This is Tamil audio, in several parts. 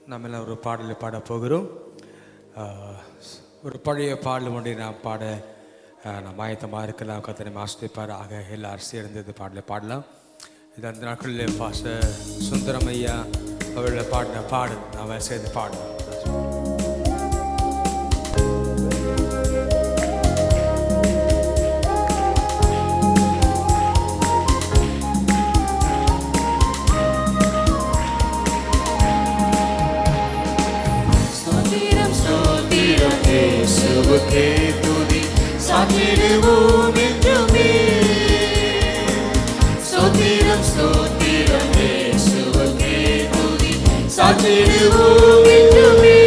நம்ம எல்லாம் ஒரு பாடலை பாட போகிறோம் ஆஹ், ஒரு பழைய பாடல் ஒன்றை நாம் பாட ஆஹ், நாம் ஆயத்தமாக இருக்கலாம் கத்தனை ஆசிரியப்பார் ஆக எல்லாரும் சேர்ந்து இந்த பாடலை பாடலாம் இது அந்த நாட்களில் பாச சுந்தரம் ஐயா அவர்களை பாடின பாடல் நாம் சேர்ந்து பாடலாம் ஸ்தோத்திரம் ஸ்தோத்திரம் இயேசுவுக்கே துதி சாற்றிடுவோம் என்றுமே ஸ்தோத்திரம் ஸ்தோத்திரம் இயேசுவுக்கே துதி சாற்றிடுவோம் என்றுமே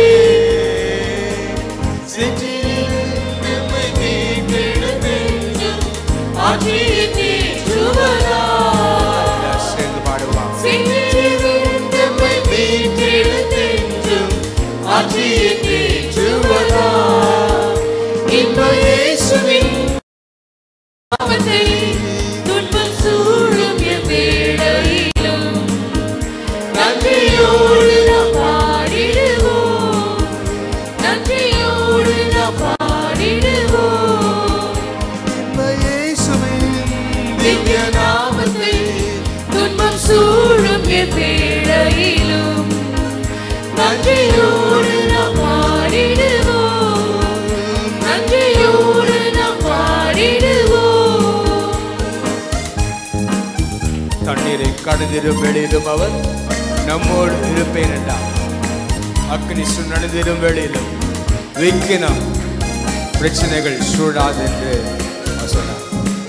சென்றில் நம்மை மீட்டெடுத்தென்றும் ஆற்றிய தேற்றுவதால் எல்லாரும் சேர்ந்து பாடுவான் நம்மை மீட்டெடுத்தென்றும் ஆற்றிய தேற்றுவதா இன்ப இயேசுவின் நாமத்தை துன்பம் சூழும் என் வேளையிலும் நன்றியோடு நாம் பாடிடுவோம் நன்றியோடு நாம் பாடிடுவோம் திவ்ய நாமத்தை துன்பம் சூழும் என் வேளையிலும் நன்றியோடு நாம் பாடிடுவோம் நன்றியோடு நாம் பாடிடுவோம் தண்ணீரை கடந்திரும் வெளியிலும் அவர் நம்மோடு இருப்பேன் என்றார் அக்னி நடந்திரும் வெளியிலும் விக்கினம் பிரச்சனைகள் சூடாது என்று அவர் சொன்னார்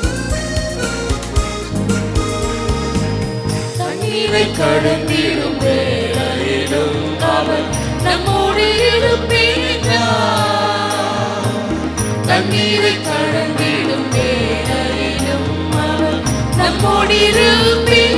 தண்ணீரை கடந்திடும் வேளையிலும் அவர் நம்மோடு இருப்பேன் தண்ணீரை கடந்திடும் வேளையிலும் அவர் நம்மோடு இருப்பேன்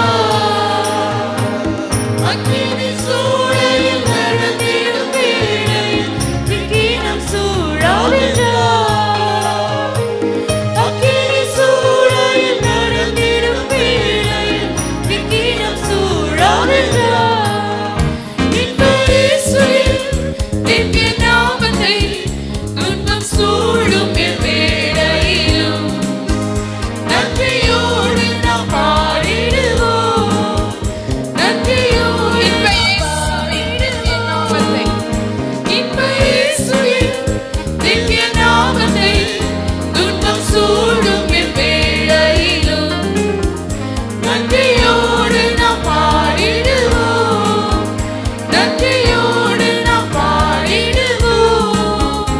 அக்கினி சூழலில் நடந்திடும் வேளையில் விக்கினம் சூழாதென்றார். அக்கினி சூழலில் நடந்திடும் வேளையில் விக்கினம் சூழாதென்றார். இன்ப இயேசுவின் திவ்ய நாமத்தை துன்பம் சூழும் என் வேளையிலும் நன்றியோடு நாம் பாடிடுவோம் நன்றியோடு இன்ப இயேசுவின் திவ்ய நாமத்தை துன்பம் சூழும் என் வேளையிலும் நன்றியோடு நாம் பாடிடுவோம் நன்றியோடு நாம் பாடிடுவோம்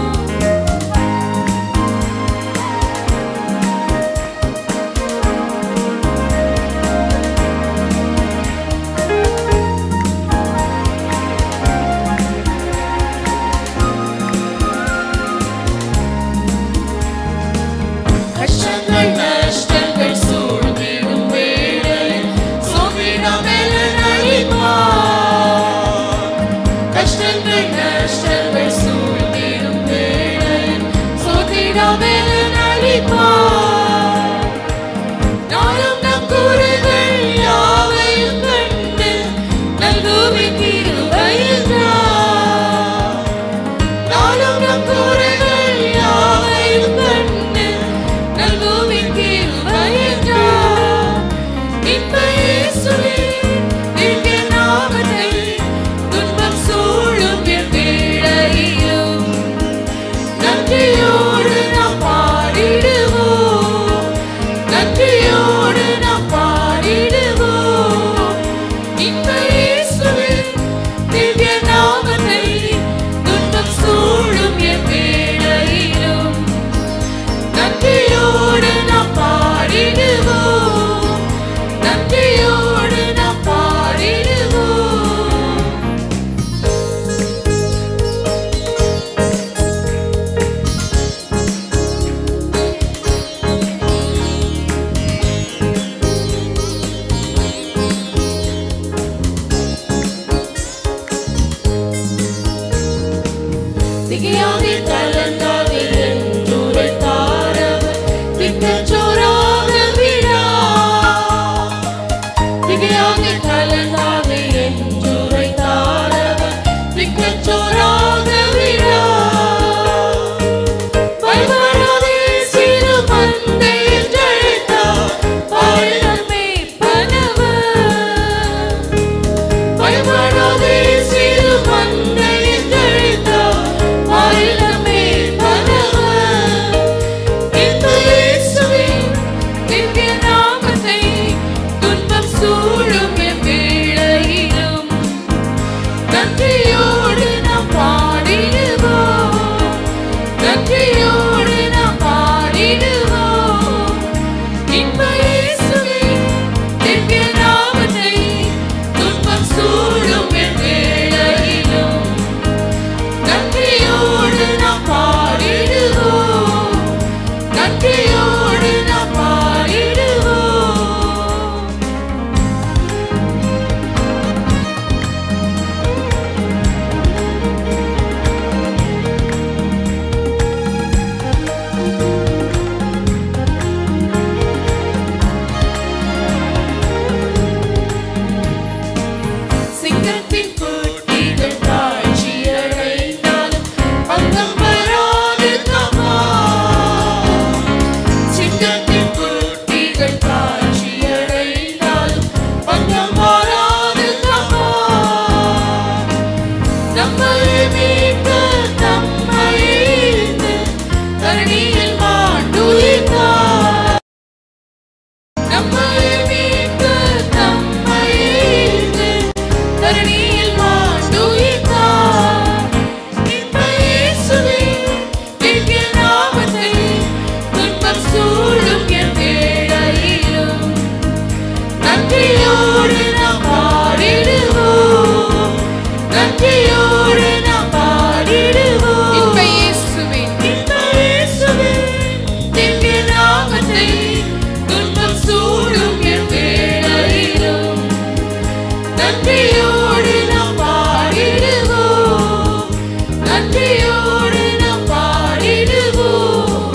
கஷ்டங்கள் நஷ்டங்கள் சூழ்ந்திடும் வேளையில் சோதிடாமல் அழிப்பார். கஷ்டங்கள் நஷ்டங்கள் சூழ்ந்திடும் வேளையில் சோதிடாமல் அழிப்பார். நாளும் நம் குறைகள் யாவையும் கண்டு நல்குவின் கிருபையினார். நாளும் நம் குறைகள் யாவையும் கண்டு நல்குவின் கிருபையினார். இன்ப இயேசுவின் திவ்ய நாமத்தை துன்பம் சூழும் என் வேளையிலும் நன்றியோடு நாம் பாடிடுவோம் நன்றியோடு நாம் பாடிடுவோம் இன்ப இயேசுவின் திவ்ய நாமத்தை துன்பம் சூழும் என் வேளையிலும் நன்றியோடு நாம் பாடிடுவோம் நன்றியோடு நாம் பாடிடுவோம் திகையாதே கலங்காதே என்றுரைத்தாரவர் திக்கச்சோராக விடா திகையாதே கலங்காதே என்றுரைத்தாரவர் நன்றியோடு நாம் பாடிடுவோம் நன்றியோடு நாம் பாடிடுவோம் இன்ப இயேசுவின் திவ்ய நாமத்தை துன்பம் சூழும் என் வேளையிலும் நன்றியோடு நாம் பாடிடுவோம் நன்றியோடு நாம் பாடிடுவோம் சிங்கத்தின் குட்டிகள் காட்சியடைந்தாலும் பங்கம் வராது தமா சிங்கத்தின் குட்டிகள் காட்சியடைந்தாலும் பங்கம் வராது தமா நம்மை மீட்க நம்மை ஈர்த்து தரணியில் மாண்டுயிர்த்தார் நம்மை மீட்க நம்மை ஈர்த்து தரணியில் மாண்டுயிர்த்தார் இன்ப இயேசுவின் திவ்ய நாமத்தை துன்பம் சூழும் என் வேளையிலும் நன்றியோடு நாம் பாடிடுவோம் நன்றியோடு நாம் பாடிடுவோம் இன்ப இயேசுவின் இன்ப இயேசுவின் திவ்ய நாமத்தை துன்பம் சூழும் என் வேளையிலும் நன்றியோடு நாம் பாடிடுவோம் நன்றியோடு நாம் பாடிடுவோம்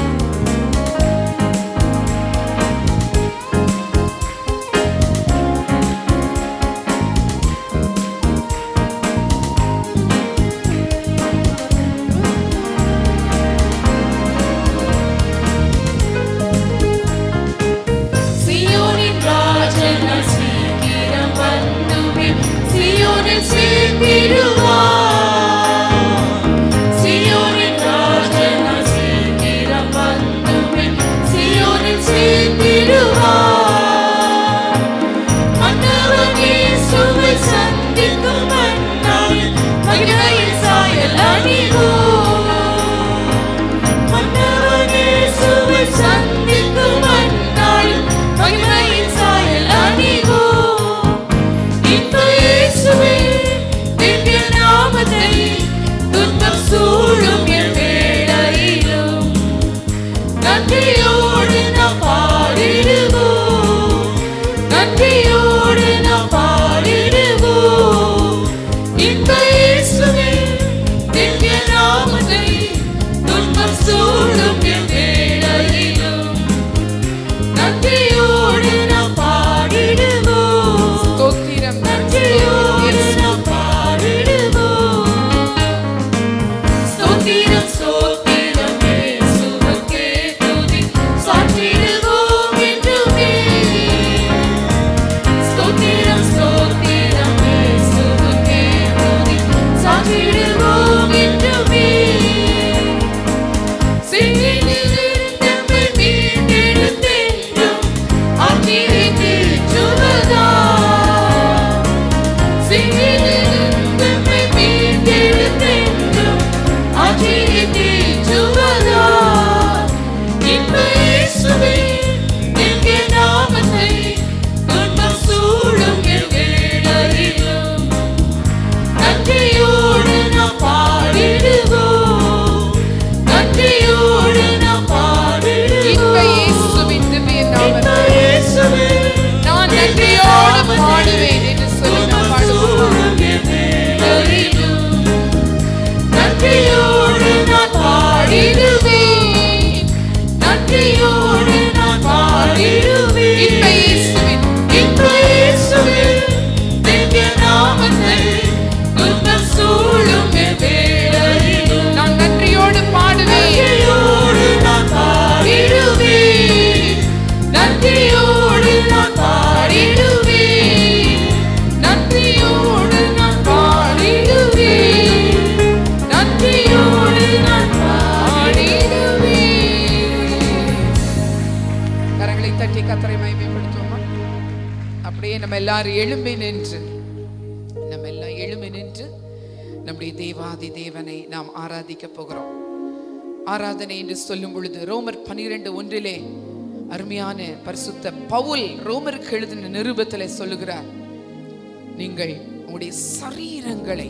சியோனின் ராஜனால் சீக்கிரம் வந்துமே சியோனில் சேர்த்திடுவார் சியோனின் ராஜனால் சீக்கிரம் வந்துமே சியோனில் சேர்த்திடுவார் மன்னவன் இயேசுவை சந்திக்கும் மன்னாளில் மகிமையின் சாயல் அணிவோம் மன்னவனே சுவை சந்திக்கும் அந்நாளில் மகிமையின் சாயல் அணிவோம். இன்ப இயேசுவின் திவ்ய நாமத்தை துன்பம் சூழும் என் வேளையிலும் நன்றியோடு நாம் பாடிடுவோம் நன்றியோடு நாம் பாடிடுவோம் இன்ப இயேசுவின் திவ்ய நாமத்தை துன்பம் சூழும் என் வேளையிலும் நன்றியோடு நாம் பாடிடுவோம் ஸ்தோத்திரம் நன்றியோடு நாம் பாடிடுவோம் ஸ்தோத்திரம் ஸ்தோத்திரம் இயேசுவுக்கே துதி சாற்றிடுவோம் என்றுமே ஸ்தோத்திரம் ஸ்தோத்திரம் இயேசுவுக்கே துதி சாற்றிடுவோம் என்றுமே சிங்கிலிருந்தமை மீட்டெடுத்தென்றும் ஆற்றியை தீர்ச்சுவதா சிங்கிலிருந்தமை மீட்டெடுத்தென்றும் ஆற்றியை தீர்ச்சுவதா இன்ப இயேசுவின் திவ்ய நாமத்தை துன்பம் சூழும் என் வேளையிலும் நன்றியோடு நாம் பாடிடுவோம் நன்றியோடு நாம் இன்ப பாடிடுவோம் இயேசுவின் திவ்ய இன்ப நாமத்தை இயேசுவின் நான் நன்றியோடு பாடுவேன் என்று சொல்லி நாம் பாடுவோம் நன்றியோடு நான் பாடிடுவேன் நன்றியோடு நான் பாடிடுவேன் இன்ப இயேசுவின் இன்ப இயேசுவின் திவ்ய நாமத்தை துன்பம் சூழும் என் வேளையிலும் நான் நன்றியோடு பாடுவேன் நன்றியோடு நான் பாடிடுவேன் நன்றியோடு நான் பாடிடுவேன் நன்றியோடு நான் பாடிடுவேன் நன்றியோடு நான் பாடிடுவேன் கரங்களை தட்டி கத்தரை மகிமைப்படுத்துவோமா அப்படியே நம்ம எல்லாரும் எழும்பி நின்று நம்ம எல்லாம் எழும்பி நின்று பெற்று நம்முடைய தேவாதி தேவனை நாம் ஆராதிக்க போகிறோம் ஆராதனை என்று சொல்லும் பொழுது ரோமர் பனிரெண்டு ஒன்றிலே அருமையான பரிசுத்த பவுல் ரோமருக்கு எழுதின நிருபத்தில் சொல்லுகிறார் நீங்கள் உங்களுடைய சரீரங்களை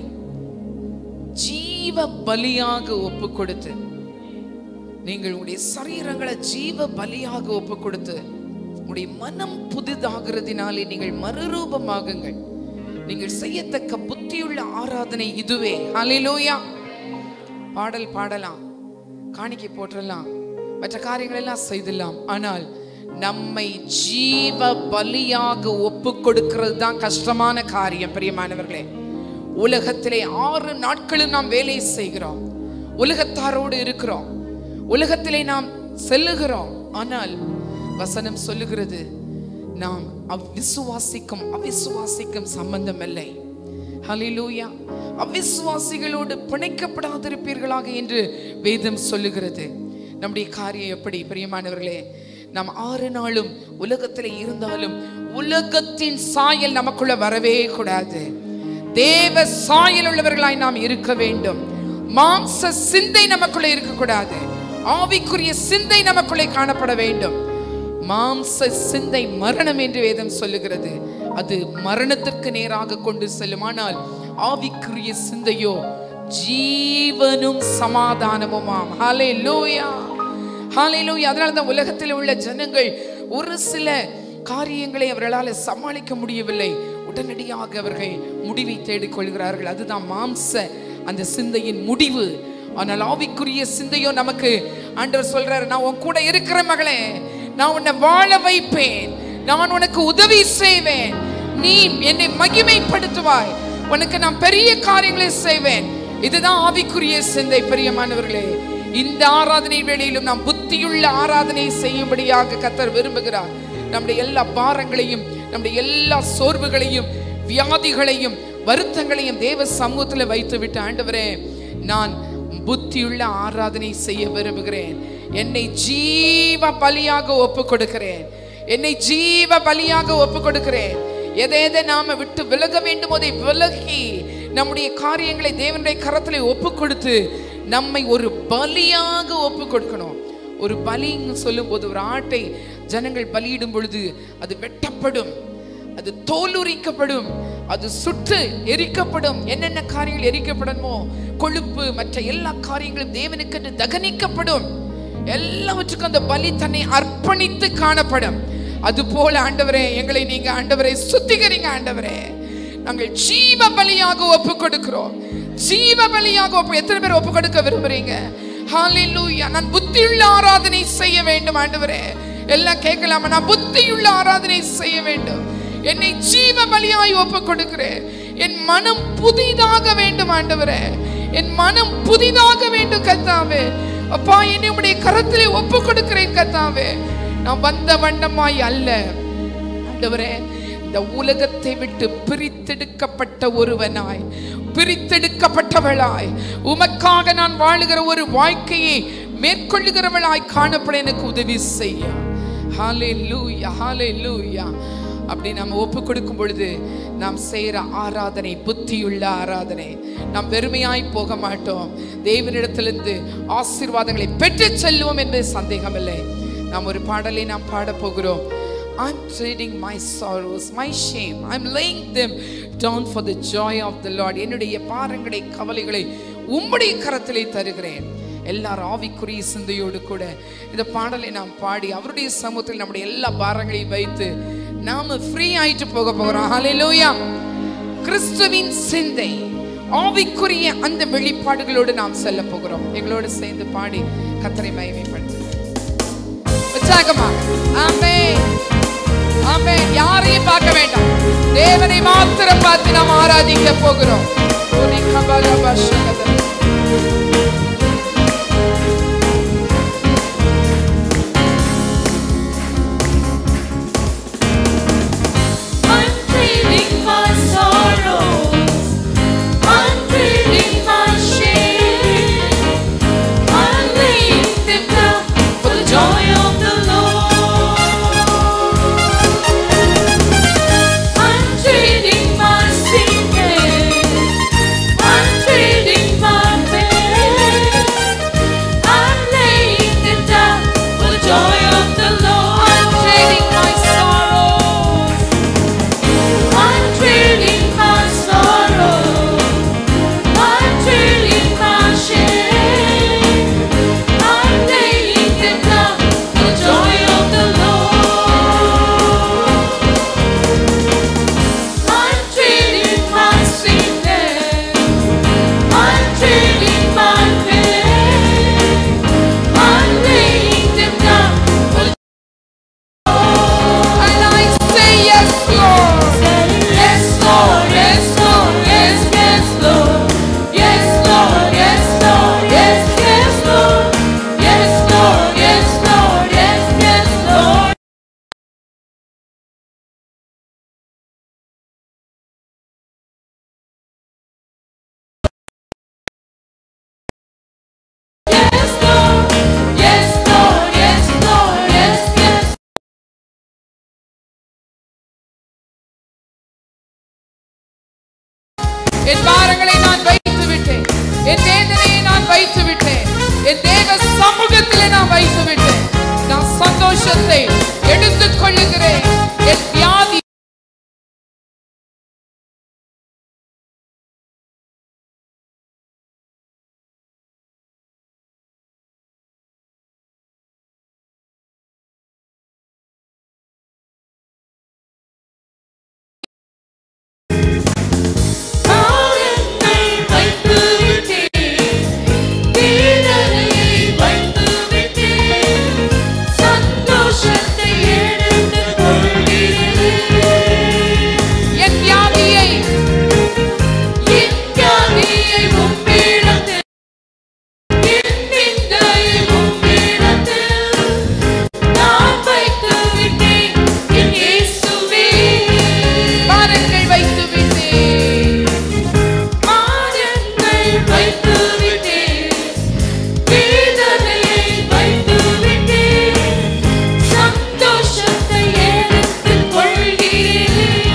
ஜீவ பலியாக ஒப்பு கொடுத்து நீங்கள் உங்களுடைய சரீரங்களை ஜீவ பலியாக ஒப்பு கொடுத்து உங்களுடைய மனம் புதிதாகிறதினாலே நீங்கள் மறுரூபமாகுங்கள் நீங்கள் செய்யத்தக்க புத்தியுள்ள ஆராதனை இதுவே ஹalleluya பாடல் பாடலாம் காணிக்கை போற்றலாம் மற்ற காரியங்கள் எல்லாம் செய்தலாம் ஆனால் நம்மை ஜீவ பலியாக ஒப்பு கொடுக்கிறது தான் கஷ்டமான காரியம் பிரியமானவர்களே உலகத்திலே ஆறு நாட்களும் நாம் வேலை செய்கிறோம் உலகத்தாரோடு இருக்கிறோம் உலகத்திலே நாம் செல்லுகிறோம் ஆனால் வசனம் சொல்லுகிறது நாம் அவ்விசுவாசிக்கும் அவிசுவாசிக்கும் சம்பந்தம் இல்லை ஹலிலூயா அவிசுவாசிகளோடு பிணைக்கப்படாதிருப்பீர்களாக என்று வேதம் சொல்லுகிறது நம்முடைய காரியம் எப்படி பிரியமானவர்களே நாம் ஆறு நாளும் உலகத்தில் இருந்தாலும் உலகத்தின் சாயல் நமக்குள்ள வரவே கூடாது தேவ சாயல் உள்ளவர்களாய் நாம் இருக்க வேண்டும் மாம்ச சிந்தை நமக்குள்ள இருக்கக்கூடாது ஆவிக்குரிய சிந்தை நமக்குள்ளே காணப்பட வேண்டும் மாம்ச சிந்தை மரணம் என்று வேதம் சொல்லுகிறது அது மரணத்திற்கு நேராக கொண்டு செல்லும் ஆனால் ஆவிக்குரிய சிந்தையோ ஜீவனும் சமாதானமுமாம் ஹலே லூயா ஹலே லூயா அதனால தான் உலகத்தில் உள்ள ஜனங்கள் ஒரு சில காரியங்களை அவர்களால் சமாளிக்க முடியவில்லை உடனடியாக அவர்கள் முடிவை தேடிக்கொள்கிறார்கள் அதுதான் மாம்ச அந்த சிந்தையின் முடிவு ஆனால் ஆவிக்குரிய சிந்தையோ நமக்கு ஆண்டவர் சொல்றாரு நான் உன் கூட இருக்கிற மகளே நான் உன்னை வாழ வைப்பேன் நான் உனக்கு உதவி செய்வேன் நீ என்னை மகிமைப்படுத்துவாய் உனக்கு நான் பெரிய காரியங்களை செய்வேன் இதுதான் ஆவிக்குரிய சிந்தை பிரியமானவர்களே இந்த ஆராதனை வேளையிலும் நாம் புத்தியுள்ள ஆராதனை செய்யும்படியாக கத்தர் விரும்புகிறார் நம்முடைய எல்லா பாரங்களையும் நம்முடைய எல்லா சோர்வுகளையும் வியாதிகளையும் வருத்தங்களையும் தேவ சமூகத்தில் வைத்து விட்டு ஆண்டவரே நான் புத்தியுள்ள ஆராதனை செய்ய விரும்புகிறேன் என்னை ஜீவ பலியாக ஒப்பு கொடுக்கிறேன் என்னை ஜீவ பலியாக ஒப்பு கொடுக்கிறேன் எதை எதை நாம விட்டு விலக வேண்டும் அதை விலகி நம்முடைய காரியங்களை தேவனுடைய கரத்திலே ஒப்பு கொடுத்து நம்மை ஒரு பலியாக ஒப்பு கொடுக்கணும் ஒரு பலின்னு சொல்லும்போது ஒரு ஆட்டை ஜனங்கள் பலியிடும் பொழுது அது வெட்டப்படும் அது தோலுரிக்கப்படும் அது சுட்டு எரிக்கப்படும் என்னென்ன காரியங்கள் எரிக்கப்படணுமோ கொழுப்பு மற்ற எல்லா காரியங்களும் தேவனுக்கு தகனிக்கப்படும் எல்லாவற்றுக்கும் அந்த பலி தன்னை அர்ப்பணித்து காணப்படும் அது போல ஆண்டவரே எங்களை நீங்க ஆண்டவரை சுத்திகரிங்க ஆண்டவரே நாங்கள் ஜீவ பலியாக ஒப்பு கொடுக்கிறோம் ஜீவ பலியாக ஒப்பு எத்தனை பேர் ஒப்பு கொடுக்க விரும்புறீங்க ஹalleluya நான் புத்தியுள்ள ஆராதனை செய்ய வேண்டும் ஆண்டவரே எல்லாம் கேட்கலாமா நான் புத்தியுள்ள ஆராதனை செய்ய வேண்டும் என்னை ஜீவ பலியாய் ஒப்பு கொடுக்கிறேன் என் மனம் புதிதாக வேண்டும் ஆண்டவரே என் மனம் புதிதாக வேண்டும் கத்தாவே அப்பா என்னை உடைய கரத்திலே ஒப்பு கொடுக்கிறேன் கத்தாவே நான் வந்த வண்ணமாய் அல்ல ஆண்டவரே இந்த உலகத்தை விட்டு பிரித்தெடுக்கப்பட்ட ஒருவனாய் பிரித்தெடுக்கப்பட்டவளாய் உமக்காக நான் வாழுகிற ஒரு வாழ்க்கையை மேற்கொள்ளுகிறவளாய் காணப்பட எனக்கு உதவி செய்ய ஹாலே லூயா ஹாலே லூயா அப்படி நம்ம ஒப்பு கொடுக்கும் பொழுது நாம் செய்கிற ஆராதனை புத்தியுள்ள ஆராதனை நாம் வெறுமையாய் போக மாட்டோம் தேவனிடத்திலிருந்து ஆசீர்வாதங்களை பெற்று செல்வோம் என்பது சந்தேகமில்லை நாம் ஒரு பாடலை நாம் பாடப் போகிறோம் I'm trading my sorrows, my shame. I'm laying them down for the joy of the Lord. என்னுடைய பாரங்களை கவலைகளை உம்முடைய கரத்திலே தருகிறேன் எல்லாரும் ஆவிக்குரிய சிந்தையோடு கூட இந்த பாடலை நாம் பாடி அவருடைய சமூகத்தில் நம்முடைய எல்லா பாரங்களையும் வைத்து நாம ஃப்ரீ ஆயிட்டு போக போகிறோம் ஹalleluya கிறிஸ்துவின் சிந்தை ஆவிக்குரிய அந்த வெளிப்பாடுகளோடு நாம் செல்ல போகிறோம் எங்களோடு சேர்ந்து பாடி கத்தரை மகிமைப்படுத்து உற்சாகமா ஆமென் ஆமென் யாரையும் பார்க்க வேண்டாம் தேவனை மாத்திரம் பார்த்து நாம் ஆராதிக்க போகிறோம் உனி கபல பஷகத. I'm trading my sorrows. I'm trading my shame. I'm laying them down for the joy of the Lord. I'm trading my sickness. என் பாரங்களை நான் வைத்து விட்டேன் என் வேதனையை நான் வைத்து விட்டேன் என் தேவ சமூகத்திலே நான் வைத்து விட்டேன் நான் சந்தோஷத்தை எடுத்துக் கொள்ளுகிறேன் என் வியாதி பாரத்தை வைத்து விட்டேன் வேதனையை வைத்து விட்டேன் சந்தோஷத்தை எடுத்துக் கொள்கிறேன் என் வியாதியை என் வியாதியை உம்மிடத்தில் என் நிந்தையை உம்மிடத்தில் நான் வைத்து விட்டேன் என் இயேசுவே பாரங்கள் வைத்து விட்டேன் பாரங்கள் வைத்து விட்டேன் வேதனையை வைத்து விட்டேன் சந்தோஷத்தை எடுத்துக் கொள்கிறேன்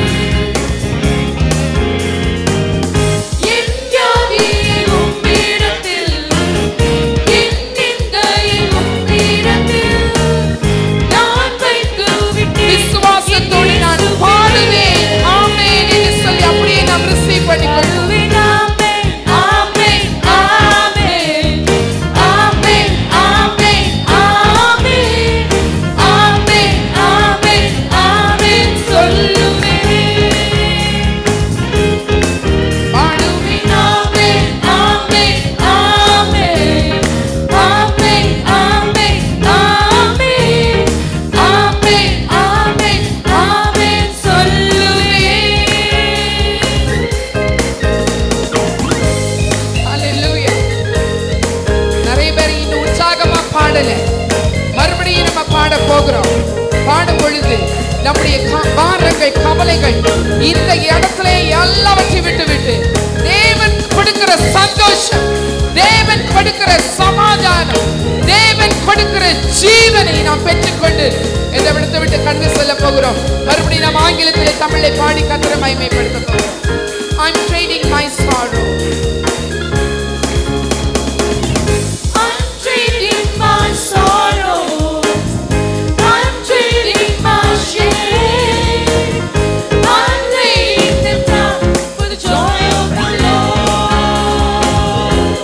என் வியாதியை உம்மிடத்தில் என் நிந்தையை உம்மிடத்தில் நான் வைத்து விட்டேன் விசுவாசத்தோடு நான் பாடுவேன் ஆமென் என்று சொல்லி அப்படியே நாம் ரிசீவ் பண்ணிக்கொள்வோம் ஆமென் ஆமென் ஆமென் ஆமென் ஆமென் ஆமென் ஆமென் ஆமென் சொல்லுவேன் பாடுவேன் ஆமென் ஆமென் ஆமென் ஆமென் ஆமென் ஆமென் ஆமென் ஆமென் ஆமென் சொல்லுவேன் Hallelujah. நிறைய பேர் இன்னும் உற்சாகமா பாடல மறுபடியும் நம்ம பாட போகிறோம் பாடும் பொழுது நம்முடைய க- பாரங்கள் கவலைகள் இந்த இடத்துல எல்லாவற்றையும் விட்டு விட்டு தேவன் கொடுக்கிற சந்தோஷம் தேவன் கொடுக்கிற சமாதானம் தேவன் கொடுக்கிற ஜீவனை நாம் பெற்றுக்கொண்டு இந்த விடத்தை விட்டு கடந்து செல்ல போகிறோம் மறுபடியும் நாம் ஆங்கிலத்திலே தமிழை பாடி கத்திர மகிமைப்படுத்த போகிறோம் I'm trading my sorrow I'm trading my sorrows. I'm trading my shame. I'm laying them down for the joy of the Lord.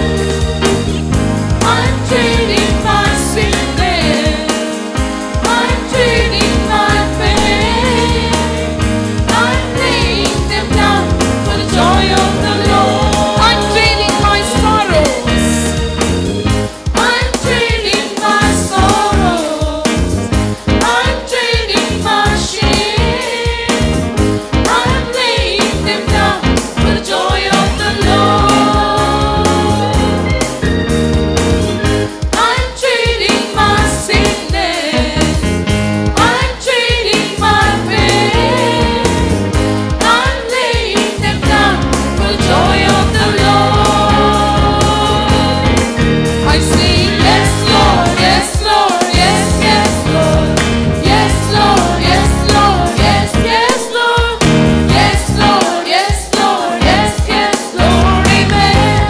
I'm trading my sickness. I'm trading my pain. I'm laying them down for the joy of the Lord. I'm trading my sorrows. I'm trading my sorrows. I'm trading my shame. I'm laying them down for the joy of the Lord. I'm trading my sickness. I'm trading my pain. I'm laying them down for the joy of the Lord. I sing, yes, Lord, yes, Lord, yes, yes, Lord. Yes, Lord, yes, Lord, yes, yes, Lord. Yes, Lord, yes, Lord, yes, yes, Lord, amen.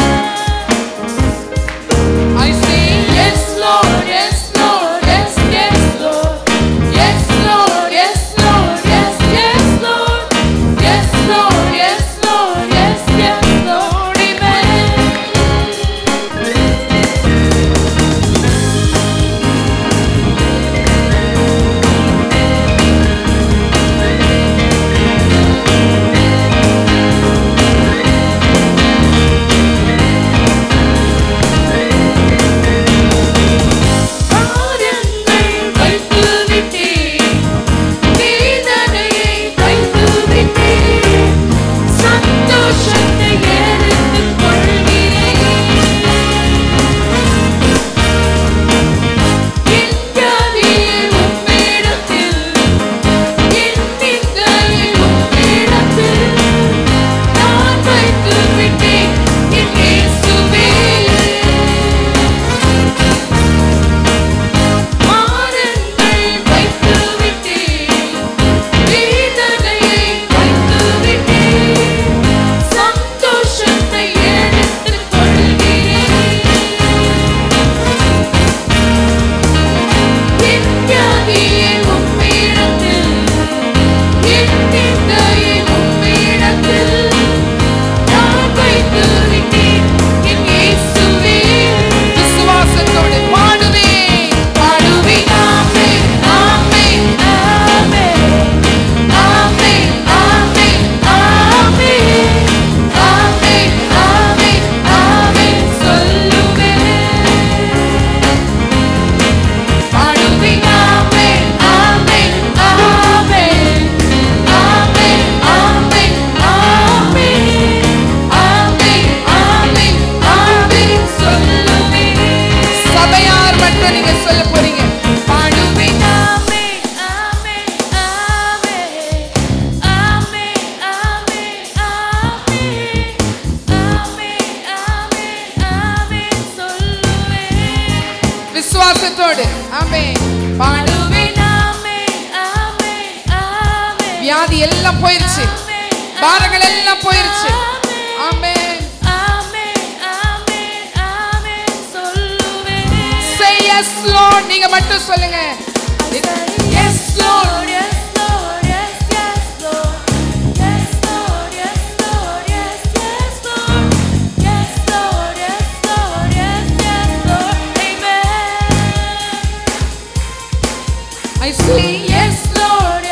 I sing, yes, Lord, yes, Lord, yes, yes, Lord. Yes, Lord, yes, Lord, yes, yes, Lord. Yes, Lord, yes, Lord, yes, yes, விசுவாசத்தோடு ஆமென் பாடுவேன் வியாதி எல்லாம் போயிருச்சு பாரங்கள் எல்லாம் போயிருச்சு ஆமென் say yes lord நீங்க மட்டும் சொல்லுங்க yes lord i say yes lord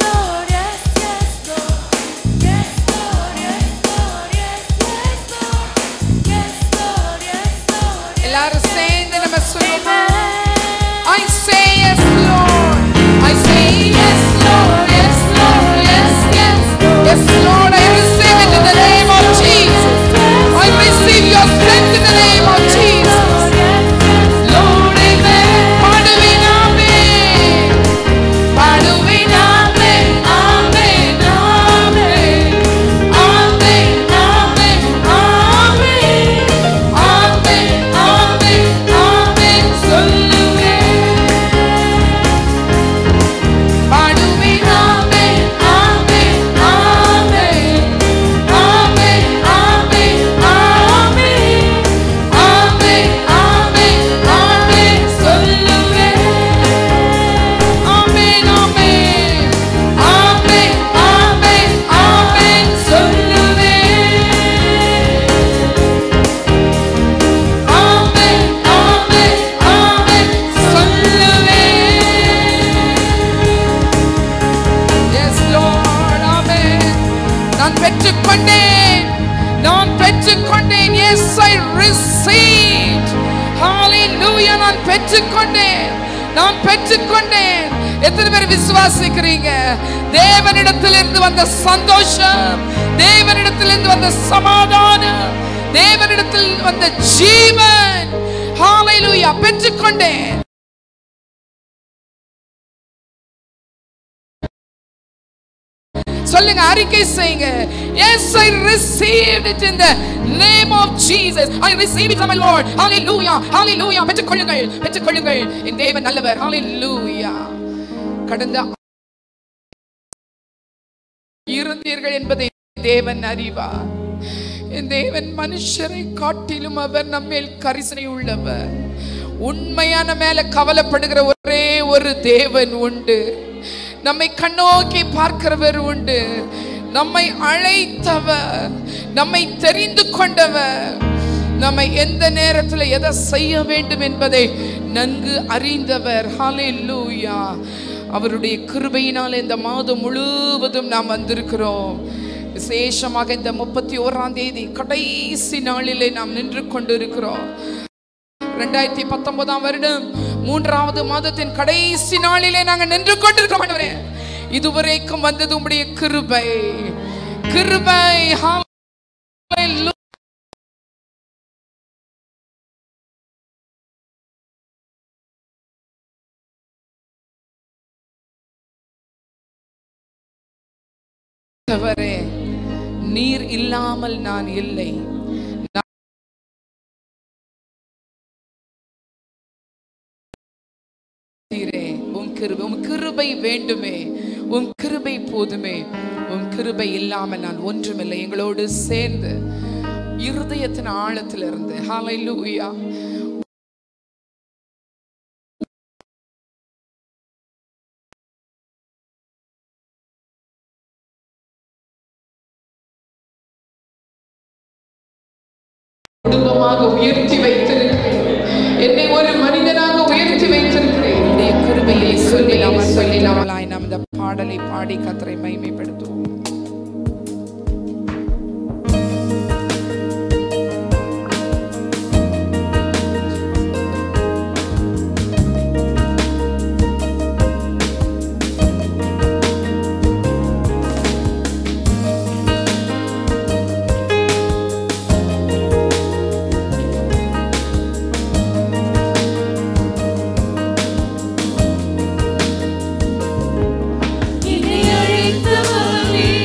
எல்லாரும் சேர்ந்து நம்ம சொல்லுவோமா I say yes, Lord. I say yes, Lord. Yes, Lord. Yes, yes. Yes, Lord. I receive it in the name of Jesus. I receive your strength in the name of Jesus. Lord, amen. பாடுவேன், ஆமென். பாடுவேன், ஆமென். ஆமென், ஆமென். ஆமென், ஆமென், ஆமென். ஆமென், ஆமென், ஆமென் சொல்லுவேன். பாடுவேன், ஆமென், ஆமென், ஆமென். ஆமென், ஆமென், ஆமென். ஆமென், ஆமென், ஆமென் சொல்லுவேன். ஆமென், ஆமென். ஆமென், ஆமென், ஆமென் சொல்லுவேன். ஆமென், ஆமென், ஆமென் சொல்லுவேன். Yes, Lord, ஆமென். நான் பெற்றுக்கொண்டேன் நான் பெற்றுக்கொண்டேன் எஸ் ஐ received hallelujah நான் பெற்றுக்கொண்டேன் நான் பெற்றுக்கொண்டேன் எத்தனை பேர் விசுவாசிக்கிறீங்க தேவனிடத்திலிருந்து வந்த சந்தோஷம் தேவனிடத்திலிருந்து வந்த சமாதானம் தேவனிடத்தில் வந்த ஜீவன் hallelujah பெற்றுக்கொண்டேன் சொல்லுங்க அறிக்கை செய்யுங்க yes i received it in the name of jesus i receive it from my lord hallelujah hallelujah பெற்றுக்கொள்ளுங்கள் பெற்றுக்கொள்ளுங்கள் என் தேவன் நல்லவர் hallelujah கடந்த இருந்தீர்கள் என்பதை தேவன் அறிவார் என் தேவன் மனுஷரை காட்டிலும் அவர் நம்மேல் கரிசனை உள்ளவர் உண்மையான மேல கவலைப்படுகிற ஒரே ஒரு தேவன் உண்டு நம்மை கண்ணோக்கி பார்க்கிறவர் உண்டு நம்மை அழைத்தவர் நம்மை தெரிந்து கொண்டவர் நம்மை எந்த நேரத்தில் எதை செய்ய வேண்டும் என்பதை நன்கு அறிந்தவர் ஹalleluya அவருடைய கிருபையினால் இந்த மாதம் முழுவதும் நாம் வந்திருக்கிறோம் விசேஷமாக இந்த முப்பத்தி ஓராம் தேதி கடைசி நாளிலே நாம் நின்று கொண்டிருக்கிறோம் ரெண்டாயிரத்தி பத்தொன்பதாம் வருடம் மூன்றாவது மாதத்தின் கடைசி நாளிலே நாங்கள் நின்று கொண்டிருக்கிறோம் ஆண்டவரே இதுவரைக்கும் வந்தது உம்முடைய கிருபை கிருபை hallelujah. ஆண்டவரே, நீர் இல்லாமல் நான் இல்லை நீரே உம் கிருபை உம் கிருபை வேண்டுமே உம் கிருபை போதுமே உம் கிருபை இல்லாமல் நான் ஒன்றுமில்லை எங்களோடு சேர்ந்து இருதயத்தின் ஆழத்திலிருந்து ஹalleluya குடும்பமாக உயர்த்தி வைத்திருக்கிறேன் என்னை ஒரு மனிதனாக உயர்த்தி வைத்திருக்கிறேன் உடைய கிருபையை சொல்லிலாமல் சொல்லிலாமலாய் நாம் இந்த பாடலை பாடி கத்தரை மைமைப்படுத்துவோம் என்னை அழைத்தவர் நீர்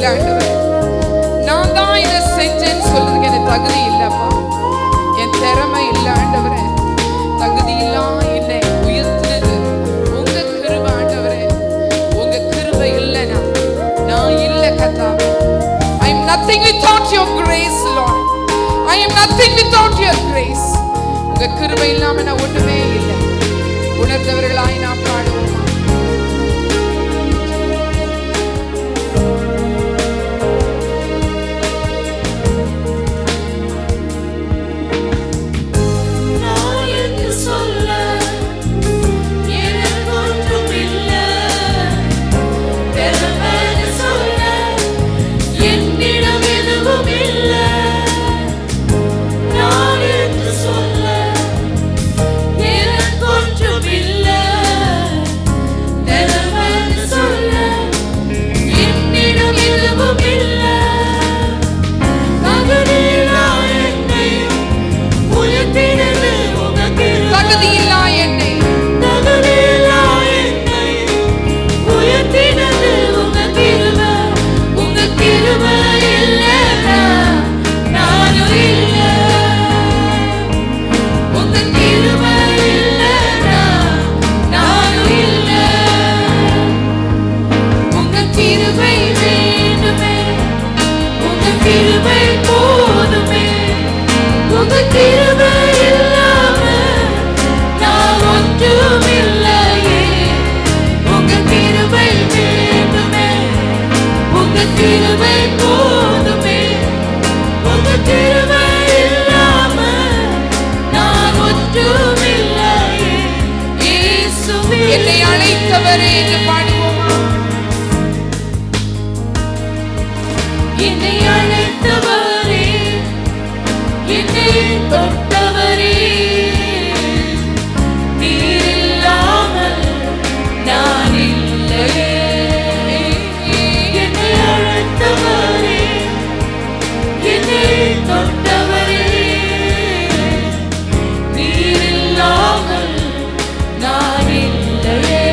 இல்லை ஆண்டவரே நான் தான் இதை செஞ்சேன்னு சொல்றதுக்கு எனக்கு தகுதி இல்லப்பா என் திறமை இல்லை ஆண்டவரே தகுதி எல்லாம் இல்லை உயர்த்தினது உங்க கிருபை ஆண்டவரே உங்க கிருபை இல்லைனா நான் இல்லை கத்தாவே I am nothing without your grace Lord I am nothing without your grace உங்க கிருபை இல்லாம நான் ஒண்ணுமே இல்லை உணர்ந்தவர்களாய் நாம் பாடுவோமா நான் என்று சொல்ல எனக்கு ஒன்றுமில்லை திறமைன்னு சொல்ல என்னிடம் எதுவும் இல்லை நான் என்று சொல்ல எனக்கு ஒன்றுமில்லை திறமைன்னு சொல்ல என்னிடம் எதுவும் இல்லை தகுதியில்லா என்னை உயர்த்தினது உங்க கிருபை. தகுதி இல்லா என்னை தகுதியில்லா என்னை உயர்த்தினது உங்க கிருபை. உங்க கிருபை இல்லைன்னா நானும் இல்லை. உங்க கிருபை இல்லைன்னா நானும் இல்லை. உங்க கிருபை வேண்டுமே உங்க கிருபை போதுமே உங்க கிருபை இல்லாம நான் ஒன்றும் இல்லையே உங்க கிருபை வேண்டுமே உங்க கிருபை போதுமே உங்க கிருபை இல்லாம நான் ஒன்றும் இல்லையே இயேசுவே என்னை அழைத்தவரே என்று பாடுவோமா என்னை அழைத்தவரே என்னை தொட்டவரே நீர் இல்லாமல் நான் இல்லையே என்னை அழைத்தவரே என்னை தொட்டவரே நீர் இல்லாமல் நான் இல்லையே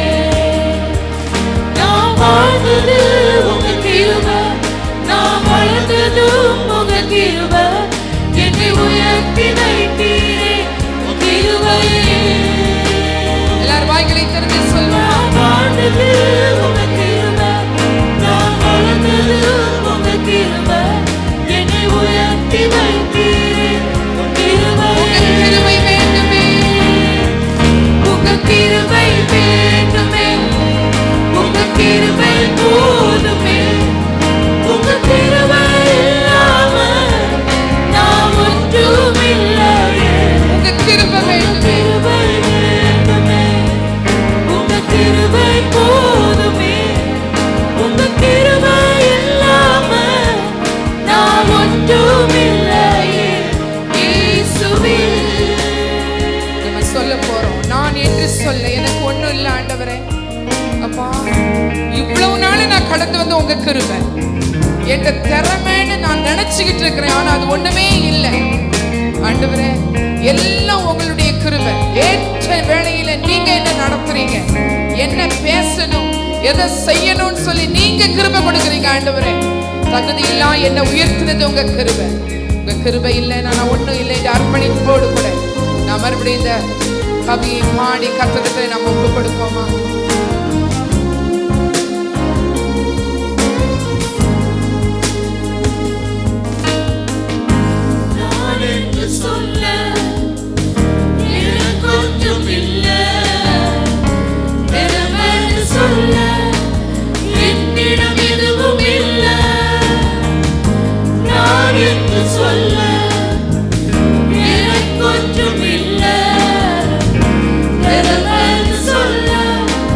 நான் வாழ்ந்தது உங்க கிருபை நான் வளர்ந்ததும் உங்க கிருபை என்னை உயர்த்தி வைத்தீரே உங்க கிருபையே எல்லாரும் வாய்களை திறந்து சொல்லுவோம் நான் வாழ்ந்தது உங்க கிருபை நான் வளர்ந்தது உங்க கிருபை என்னை உயர்த்தி வைத்தீரே உங்க கிருபை உங்க கிருபை வேண்டுமே உங்க கிருபை வேண்டுமே உங்க கிருபை போதுமே உங்க கிருபை இல்லாம நான் ஒன்றும் இல்லையே உங்க கிருபை வேண்டுமே கிருபை வேண்டுமே உங்க கிருபை போதுமே உங்க கிருபை இல்லாம நான் ஒன்றும் இல்லையே இயேசுவே நம்ம சொல்ல போறோம் நான் என்று சொல்ல எனக்கு ஒண்ணும் இல்ல ஆண்டவரே அப்பா இவ்வளவு நாள் நான் கடந்து வந்த உங்க கிருபை என்ற திறமைன்னு நான் நினைச்சுக்கிட்டு இருக்கிறேன் ஆனா அது ஒண்ணுமே இல்லை ஆண்டவரே எல்லாம் உங்களுடைய கிருபை ஏற்ற வேளையில நீங்க என்ன நடத்துறீங்க என்ன பேசணும் எதை செய்யணும்னு சொல்லி நீங்க கிருபை கொடுக்குறீங்க ஆண்டவரே தகுதி எல்லாம் என்ன உயர்த்தினது உங்க கிருபை உங்க கிருபை இல்லை நான் ஒண்ணும் இல்லை இந்த அர்ப்பணிப்போடு கூட நான் மறுபடியும் இந்த கவியை பாடி கத்தகத்தை நம்ம ஒப்பு கொடுப்போமா நான் என்று சொல்ல எனக்கு ஒன்றும் இல்லை திறமென்று சொல்ல என்னிடம் எதுவும் இல்லை நான் என்று சொல்ல எனக்கு ஒன்றும் இல்லை திறமென்று சொல்ல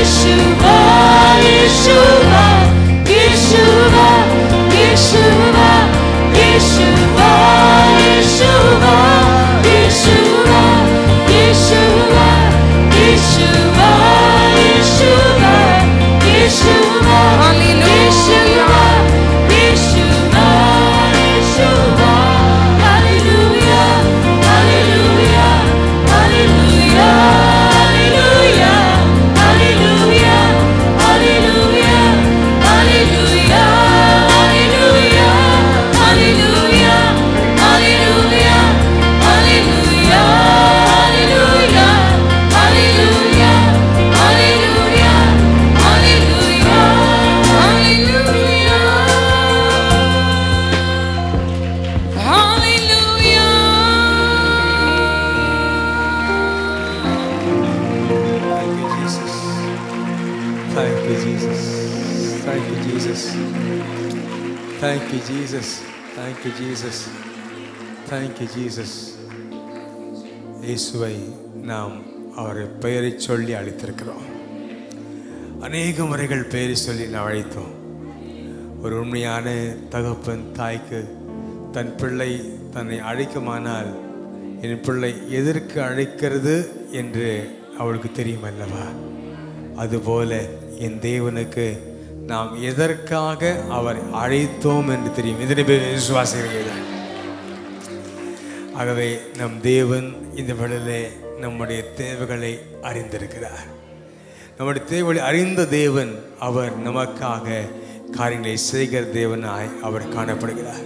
Yeshua, Yeshua, Yeshua, Yeshua, Yeshua, Yeshua, Yeshua, Yeshua, Yeshua, Yeshua, Yeshua, Hallelujah. Yeshua, Yeshua, Hallelujah, Hallelujah, Hallelujah, Hallelujah, Hallelujah, Hallelujah, Hallelujah, Hallelujah, Hallelujah, Hallelujah, Hallelujah, Hallelujah, Hallelujah, Hallelujah, Hallelujah. Thank you, Jesus. Thank you, Jesus. Thank you, Jesus. Thank you, Jesus. Thank you, Jesus. இயேசுவை நாம் அவரை பெயரை சொல்லி அழைத்திருக்கிறோம் அநேக முறைகள் பெயரை சொல்லி நாம் அழைத்தோம் ஒரு உண்மையான தகப்பன் தாய்க்கு தன் பிள்ளை தன்னை அழைக்குமானால் என் பிள்ளை எதற்கு அழைக்கிறது என்று அவளுக்கு தெரியும் அல்லவா அதுபோல என் தேவனுக்கு நாம் எதற்காக அவர் அழைத்தோம் என்று தெரியும் இதனை பேர் விசுவாசிகள் ஆகவே நம் தேவன் இந்த வேளையிலே நம்முடைய தேவைகளை அறிந்திருக்கிறார் நம்முடைய தேவைகளை அறிந்த தேவன் அவர் நமக்காக காரியங்களை செய்கிற தேவனாய் அவர் காணப்படுகிறார்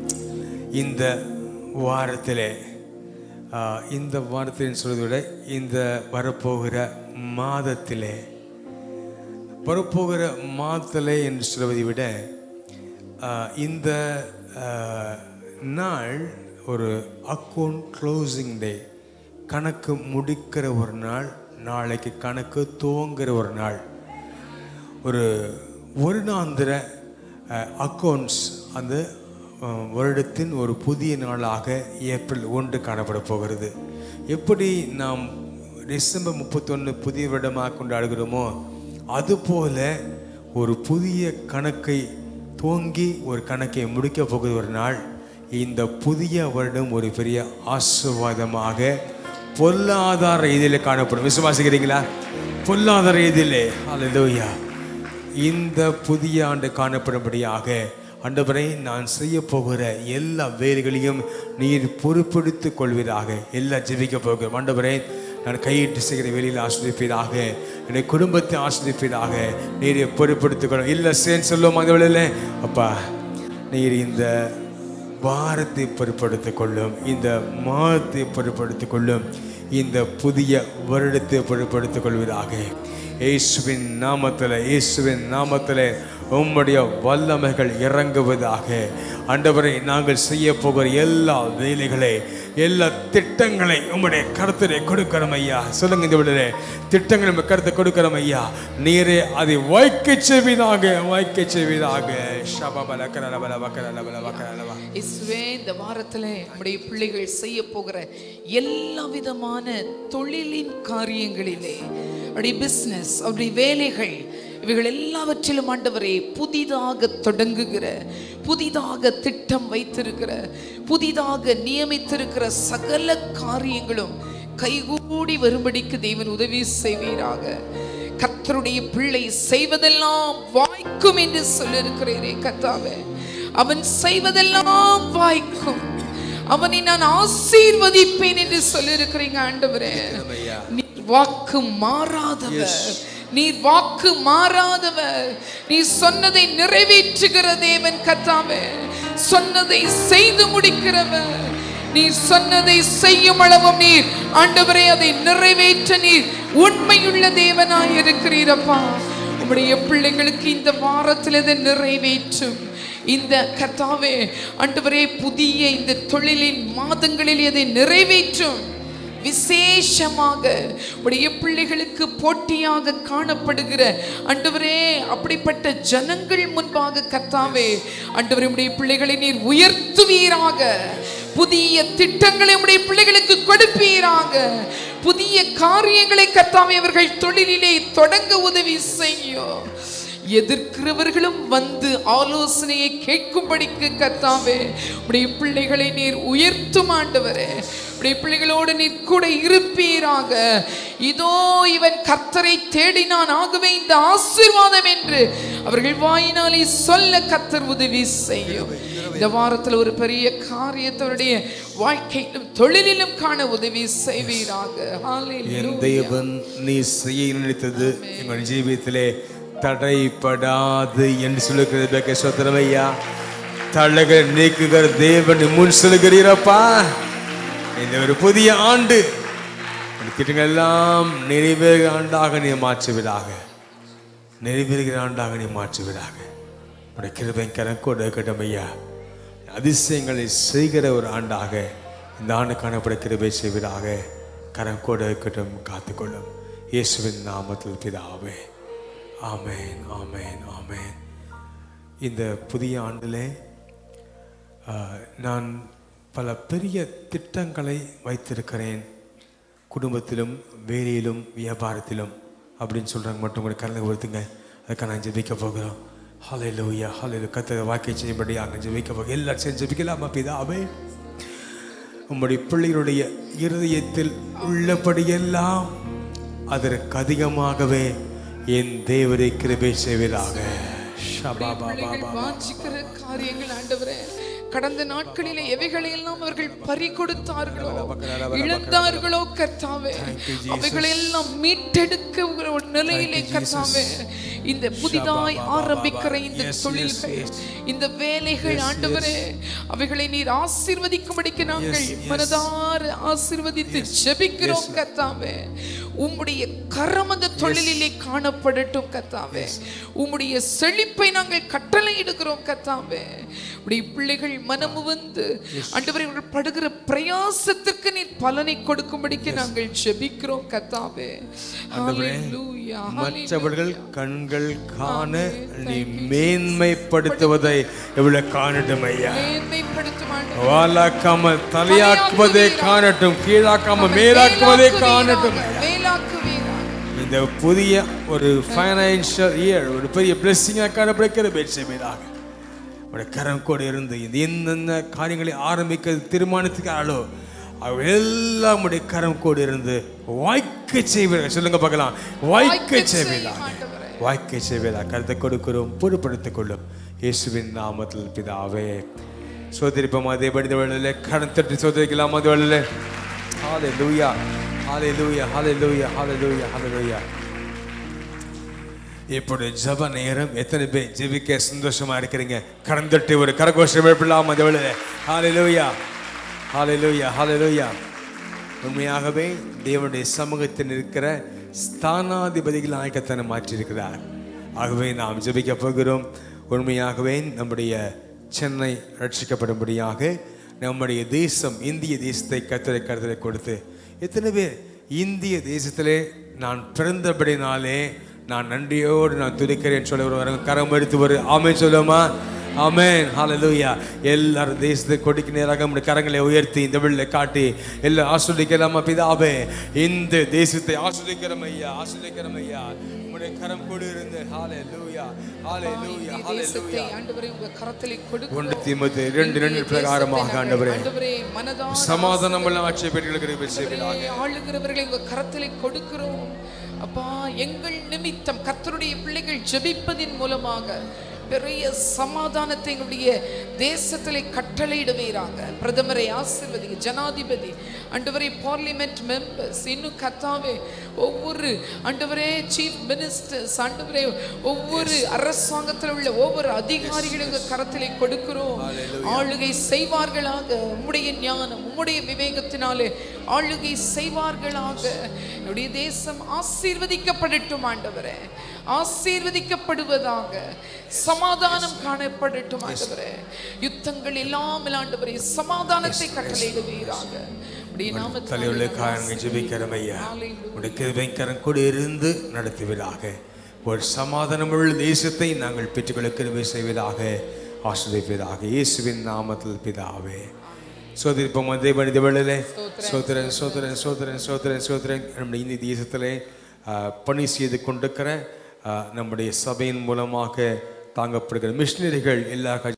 இந்த வாரத்திலே ஆ, இந்த வாரத்தில் சொல்வதை விட இந்த வரப்போகிற மாதத்திலே வரப்போகிற மாதத்திலே என்று சொல்வதை விட ஆ, இந்த ஆ, நாள் ஒரு அக்கௌண்ட் க்ளோசிங் டே கணக்கு முடிக்கிற ஒரு நாள் நாளைக்கு கணக்கு துவங்குற ஒரு நாள் ஒரு வருடாந்திர அக்கௌண்ட்ஸ் அந்த அஹ், வருடத்தின் ஒரு புதிய நாளாக ஏப்ரல் ஒன்று காணப்பட போகிறது எப்படி நாம் டிசம்பர் முப்பத்தொன்று புதிய வருடமாக கொண்டாடுகிறோமோ அதுபோல ஒரு புதிய கணக்கை துவங்கி ஒரு கணக்கை முடிக்க போகிற ஒரு நாள் இந்த புதிய வருடம் ஒரு பெரிய ஆசீர்வாதமாக பொருளாதார ரீதியில் காணப்படும் விசுவாசிக்கிறீங்களா பொருளாதார ரீதியிலே அல்லேலூயா இந்த புதிய ஆண்டு காணப்படும்படியாக ஆண்டவரை நான் செய்ய போகிற எல்லா வேலைகளையும் நீர் பொறுப்பெடுத்துக் கொள்வீராக எல்லாம் ஜெபிக்க போகிறோம் ஆண்டவரே நான் கையிட்டு செய்கிற வேலையில் ஆஸ்வதிப்பீராக என்னுடைய குடும்பத்தை ஆஸ்வதிப்பீராக நீரை பொறுப்பெடுத்துக் கொள்ளும் இல்லை சேன் சொல்லுவோம் அந்த வேலையில் அப்பா நீர் இந்த வாரத்தை பொறுப்படுத்திக் கொள்ளும் இந்த மாதத்தை பொறுப்படுத்திக் கொள்ளும் இந்த புதிய வருடத்தை பொறுப்படுத்திக் கொள்வதாக இயேசுவின் நாமத்தில் இயேசுவின் நாமத்தில் உம்முடைய வல்லமைகள் இறங்குவதாக ஆண்டவரை நாங்கள் செய்ய போகிற எல்லா வேலைகளை எல்லா திட்டங்களை உம்முடைய கருத்திலே கொடுக்கிறோம் ஐயா சொல்லுங்க இந்த விடலே திட்டங்களை உங்க கருத்தை கொடுக்கிறோம் ஐயா நீரே அதை வைக்க செய்வீதாக வைக்க செய்வீதாக ஷபபல கரலபல வக்கரலபல வக்கரலபா இயேசுவே இந்த வாரத்துல நம்முடைய பிள்ளைகள் செய்ய போகிற எல்லா விதமான தொழிலின் காரியங்களிலே அப்படி பிசினஸ் அப்படி வேலைகள் இவைகள் எல்லாவற்றிலும் ஆண்டவரே புதிதாக தொடங்குகிற புதிதாக திட்டம் வைத்திருக்கிற புதிதாக நியமித்திருக்கிற சகல காரியங்களும் கைகூடி வரும்படிக்கு தேவன் உதவி செய்வீராக கர்த்தருடைய பிள்ளை செய்வதெல்லாம் வாய்க்கும் என்று சொல்லியிருக்கிறீரே கர்த்தாவே அவன் செய்வதெல்லாம் வாய்க்கும் அவனை நான் ஆசீர்வதிப்பேன் என்று சொல்லியிருக்கிறீங்க ஆண்டவரே நீர் வாக்கு மாறாதவர் நீர் வாக்கு மாறாதவர் நீ சொன்னதை நிறைவேற்றுகிற தேவன் கர்த்தாவே சொன்னதை செய்து முடிக்கிறவர் நீர் சொன்னதை செய்யும் அளவும் நீர் ஆண்டவரே அதை நிறைவேற்ற நீர் உண்மையுள்ள தேவனாய் இருக்கிறீரப்பா உம்முடைய பிள்ளைகளுக்கு இந்த வாரத்தில் இதை நிறைவேற்றும் இந்த கர்த்தாவே ஆண்டவரே புதிய இந்த தொழிலின் மாதங்களில் அதை நிறைவேற்றும் விசேஷமாக உடைய பிள்ளைகளுக்கு போட்டியாக காணப்படுகிற ஆண்டவரே அப்படிப்பட்ட ஜனங்கள் முன்பாக கர்த்தாவே ஆண்டவரே உடைய பிள்ளைகளை நீர் உயர்த்துவீராக புதிய திட்டங்களை உடைய பிள்ளைகளுக்கு கொடுப்பீராக புதிய காரியங்களை கத்தாமே அவர்கள் தொழிலிலே தொடங்க உதவி செய்யும் எதிர்க்கிறவர்களும் வந்து ஆலோசனையை கேட்கும்படிக்கு கத்தாவே உடைய பிள்ளைகளை நீர் உயர்த்தும் ஆண்டவரே உடைய பிள்ளைகளோடு நீர் கூட இருப்பீராக இதோ இவன் கர்த்தரை தேடினான் ஆகவே இந்த ஆசீர்வாதம் என்று அவர்கள் வாயினாலே சொல்ல கர்த்தர் உதவி செய்யும் இந்த வாரத்தில் ஒரு பெரிய காரியத்தவருடைய வாழ்க்கையிலும் தொழிலிலும் காண உதவி செய்வீராக என் ஹalleluya. தேவன் நீ செய்ய நினைத்தது எங்கள் ஜீவியத்திலே தடைப்படாது என்று சொல்லுகிறது பேக்க சோத்திரம் ஐயா தள்ளகள் நீக்குகிற தேவன் முன் சொல்லுகிறீரப்பா இந்த ஒரு புதிய ஆண்டு இந்த திட்டங்கள் எல்லாம் நிறைவேறுகிற ஆண்டாக நீ மாற்றுவதாக நிறைவேறுகிற ஆண்டாக நீ மாற்றுவதாக உடைய கிருபை கரக்கோடு இருக்கட்டும் ஐயா அதிசயங்களை செய்கிற ஒரு ஆண்டாக இந்த ஆண்டு காணப்பட கிருபை செய்வதாக கரக்கோடு இருக்கட்டும் காத்துக்கொள்ளும் இயேசுவின் நாமத்தில் பிதாவே ஆமென் ஆமென் ஆமென் இந்த புதிய ஆண்டிலே ஆஹ், நான் பல பெரிய திட்டங்களை வைத்திருக்கிறேன் குடும்பத்திலும் வேலையிலும் வியாபாரத்திலும் அப்படின்னு சொல்கிறாங்க மட்டும் கூட கலந்து ஒருத்துங்க அதுக்காக நான் ஜெபிக்க போகிறோம் ஹலை லூயா ஹலை கத்த வாக்கை செய்யும்படி அங்கே ஜெபிக்க போக எல்லாரும் சேர்ந்து ஜெபிக்கலாமா பிதாவே உம்முடைய பிள்ளைகளுடைய இருதயத்தில் உள்ளபடியெல்லாம் அதற்கு அதிகமாகவே என் தேவரை கிருபை செய்வதாக ஷபா பா பா பிள்ளைகள் பா வாஞ்சிக்கிற காரியங்கள் ஆண்டவரே கடந்த நாட்களிலே எவைகளை எல்லாம் அவர்கள் பறி கொடுத்தார்களோ இழந்தார்களோ கர்த்தாவே அவைகளை எல்லாம் மீட்டெடுக்க ஒரு நிலையிலே கர்த்தாவே இந்த புதிதாய் ஆரம்பிக்கிற இந்த தொழில்கள் இந்த வேலைகள் ஆண்டவரே அவைகளை நீர் ஆசீர்வதிக்கும்படிக்கு நாங்கள் மனதார ஆசீர்வதித்து ஜெபிக்கிறோம் கர்த்தாவே உம்முடைய கரம் அந்த தொழிலிலே காணப்படட்டும் கர்த்தாவே உம்முடைய செழிப்பை நாங்கள் கட்டளையிடுகிறோம் கர்த்தாவே உடைய பிள்ளைகள் மனமு வந்து ஆண்டவரே இவர்கள் படுகிற பிரயாசத்திற்கு நீர் பலனை கொடுக்கும்படிக்கு நாங்கள் ஜெபிக்கிறோம் கர்த்தாவே ஹalleluya மற்றவர்கள் கண்கள் காண நீ மேன்மைப்படுத்துவதை எவ்வளவு காணட்டும் ஐயா மேன்மைப்படுத்தும் ஆண்டவரே. வாலாக்காம தலையாக்குவதை காணட்டும் கீழாக்காம மேலாக்குவதை காணட்டும் மேலாக்குவீராக. இந்த புதிய ஒரு ஃபைனான்சியல் இயர் ஒரு பெரிய பிளெஸ்ஸிங்காக காணப்படுகிற பேச்சமையாக உடைய கரம் கூட இருந்து இந்த எந்தெந்த காரியங்களை ஆரம்பிக்க தீர்மானித்துக்காரோ அவர் எல்லாம் உடைய கரம் கூட இருந்து வாய்க்க செய்வீர்கள் சொல்லுங்க பார்க்கலாம் வாய்க்க செய்வீர்களாக ஆண்டவரே. வாய்க்கை செய்வதாக கருத்தை கொடுக்கிறோம் பொறுப்படுத்திக் கொள்ளும் இயேசுவின் நாமத்தில் பிதாவே சோதரிப்போம் அதே படித்த வேளையிலே கடன் தட்டி சோதரிக்கலாம் அது வேளையிலே ஹாலே லூயா ஹாலே லூயா ஹாலே லூயா ஹாலே லூயா ஹாலே லூயா இப்பொழுது ஜப நேரம் எத்தனை பேர் ஜெபிக்க சந்தோஷமா இருக்கிறீங்க கடன் தட்டி ஒரு கரகோஷம் எழுப்பலாம் அந்த வேளையிலே ஹாலே லூயா ஹாலே லூயா ஹாலே லூயா உண்மையாகவே தேவனுடைய சமூகத்தில் இருக்கிற ஸ்தானாதிபதிகள் ஆயக்கத்தனை மாற்றியிருக்கிறார் ஆகவே நாம் ஜெபிக்க போகிறோம் உண்மையாகவே நம்முடைய சென்னை ரட்சிக்கப்படும்படியாக நம்முடைய தேசம் இந்திய தேசத்தை கத்தரை கருத்தரை கொடுத்து எத்தனை பேர் இந்திய தேசத்திலே நான் பிறந்தபடினாலே நான் நன்றியோடு நான் துதிக்கிறேன் சொல்ல ஒரு கரம் எடுத்து ஒரு ஆமே சொல்லுமா ஆமென் ஹalleluya எல்லாரும் தேசத்தை கொடிக்கு நேராக நம்முடைய கரங்களை உயர்த்தி இந்த வில்லை காட்டி எல்லாம் ஆஸ்வதிக்கலாமா பிதாவே இந்த தேசத்தை ஆஸ்வதிக்கிறோம் ஐயா ஆஸ்வதிக்கிறோம் ஐயா உம்முடைய கரம் கொடு இருந்து ஹalleluya ஹalleluya இந்த தேசத்தை ஹalleluya ஆண்டவரே உங்க கரத்திலே கொடுக்கிறோம். ஒன்று தீமத்து ரெண்டு ரெண்டு இந்திய பிரகாரமாக தேசத்தை ஆண்டவரே நாங்கள் ஆண்டவரே மனதார சமாதானம் உள்ள ஆட்சியை பெற்றுகளுக்கு செய்வீராக ஆண்டவரே, ஆளுகிறவர்களை உங்க கரத்திலே கொடுக்கிறோம் அப்பா எங்கள் நிமித்தம் கர்த்தருடைய பிள்ளைகள் ஜெபிப்பதின் மூலமாக பெரிய சமாதானத்தை எங்களுடைய தேசத்திலே கட்டளையிடுவீராக பிரதமரை ஆசிர்வதிங்க ஜனாதிபதி ஆண்டவரே பார்லிமெண்ட் மெம்பர்ஸ் இன்னும் கத்தாவே ஒவ்வொரு ஆண்டவரே சீஃப் மினிஸ்டர்ஸ் ஆண்டவரே ஒவ்வொரு அரசாங்கத்தில் உள்ள ஒவ்வொரு அதிகாரிகளும் உங்க கரத்திலே கொடுக்கிறோம் ஆளுகை செய்வார்களாக உம்முடைய ஞானம் உம்முடைய விவேகத்தினாலே ஆளுகை செய்வார்களாக என்னுடைய தேசம் ஆசீர்வதிக்கப்படட்டும் ஆண்டவரே ஆசீர்வதிக்கப்படுவதாக சமாதானம் காணப்படட்டும் ஆண்டவரே யுத்தங்கள் இல்லாமல் ஆண்டவரே சமாதானத்தை கட்டளையிடுவீராக உடைய நாமத்தினாலே தலையுள்ள நாங்கள் காரங்க ஜெபிக்கிறோம் ஐயா Hallelujah. உடைய கிருபைக்கரம் கூட இருந்து நடத்துவதாக ஒரு சமாதானமுள்ள தேசத்தை நாங்கள் பெற்றுக்கொள்ள கிருபை செய்வதாக ஆசிரியப்பதாக இயேசுவின் நாமத்தில் பிதாவே சோதரிப்போம் தேவன் இந்த வேளையிலே சோதரன் சோதரன் சோதரன் சோதரன் சோதரன் நம்முடைய இந்திய தேசத்திலே ஆஹ், பணி செய்து கொண்டிருக்கிற ஆஹ், நம்முடைய சபையின் மூலமாக தாங்கப்படுகிற மிஷினரிகள் எல்லா கட்சி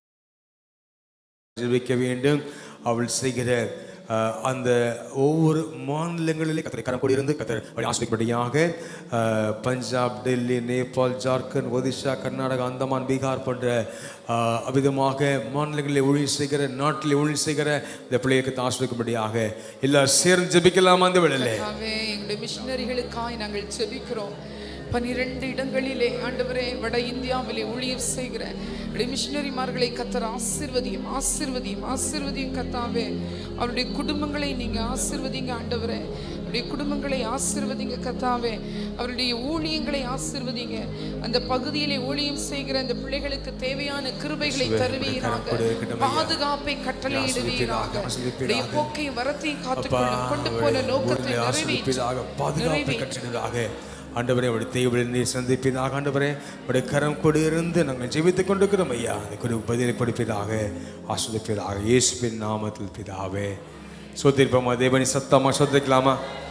ஜெபிக்க வேண்டும் அவள் செய்கிற அஹ், அந்த ஒவ்வொரு மாநிலங்களிலே கத்தரை கரம் கொண்டிருந்து கத்தர் ஆசிரியப்படியாக பஞ்சாப் டெல்லி நேபாள் ஜார்க்கண்ட் ஒடிஷா கர்நாடகா அந்தமான் பீகார் போன்ற அஹ், அவ்விதமாக மாநிலங்களில் ஊழியம் செய்கிற நாட்டில் ஊழியம் செய்கிற இந்த பிள்ளைகளுக்கு ஆசிரியப்படியாக எல்லாரும் சேர்ந்து ஜெபிக்கலாமா அந்த வேளையிலே கர்த்தாவே எங்களுடைய மிஷினரிகளுக்காய் நாங்கள் ஜெபிக்கிறோம் பனிரெண்டு இடங்களிலே ஆண்டவரே வட இந்தியாவிலே ஊழியம் செய்கிற நம்முடைய மிஷினரிமார்களை கத்தர் ஆசிர்வதியும் ஆசிர்வதியும் ஆசிர்வதியும் கத்தாவே அவருடைய குடும்பங்களை நீங்க ஆசிர்வதிங்க ஆண்டவரே அவருடைய குடும்பங்களை ஆசிர்வதிங்க கத்தாவே அவருடைய ஊழியங்களை ஆசிர்வதிங்க அந்த பகுதியிலே ஊழியம் செய்கிற அந்த பிள்ளைகளுக்கு தேவையான கிருபைகளை தருவீராக பாதுகாப்பை கட்டளையிடுவீராக உடைய போக்கையும் வரத்தையும் காத்துக்கொள்ளும் கொண்டு போன நோக்கத்தை நிறைவேற்றி பாதுகாப்பு நிறைவேற்றி கட்டினதாக ஆண்டவரே உடைய தேவனை நீர் சந்திப்பதாக ஆண்டவரே உடைய கரம் கொடு இருந்து நாங்கள் ஜெபித்துக் கொண்டிருக்கிறோம் ஐயா அந்த குறி பதிலை கொடுப்பதாக ஆஸ்வதிப்பதாக இயேசுவின் நாமத்தில் பிதாவே சோத்திருப்போமா தேவனி சத்தமா சோதிக்கலாமா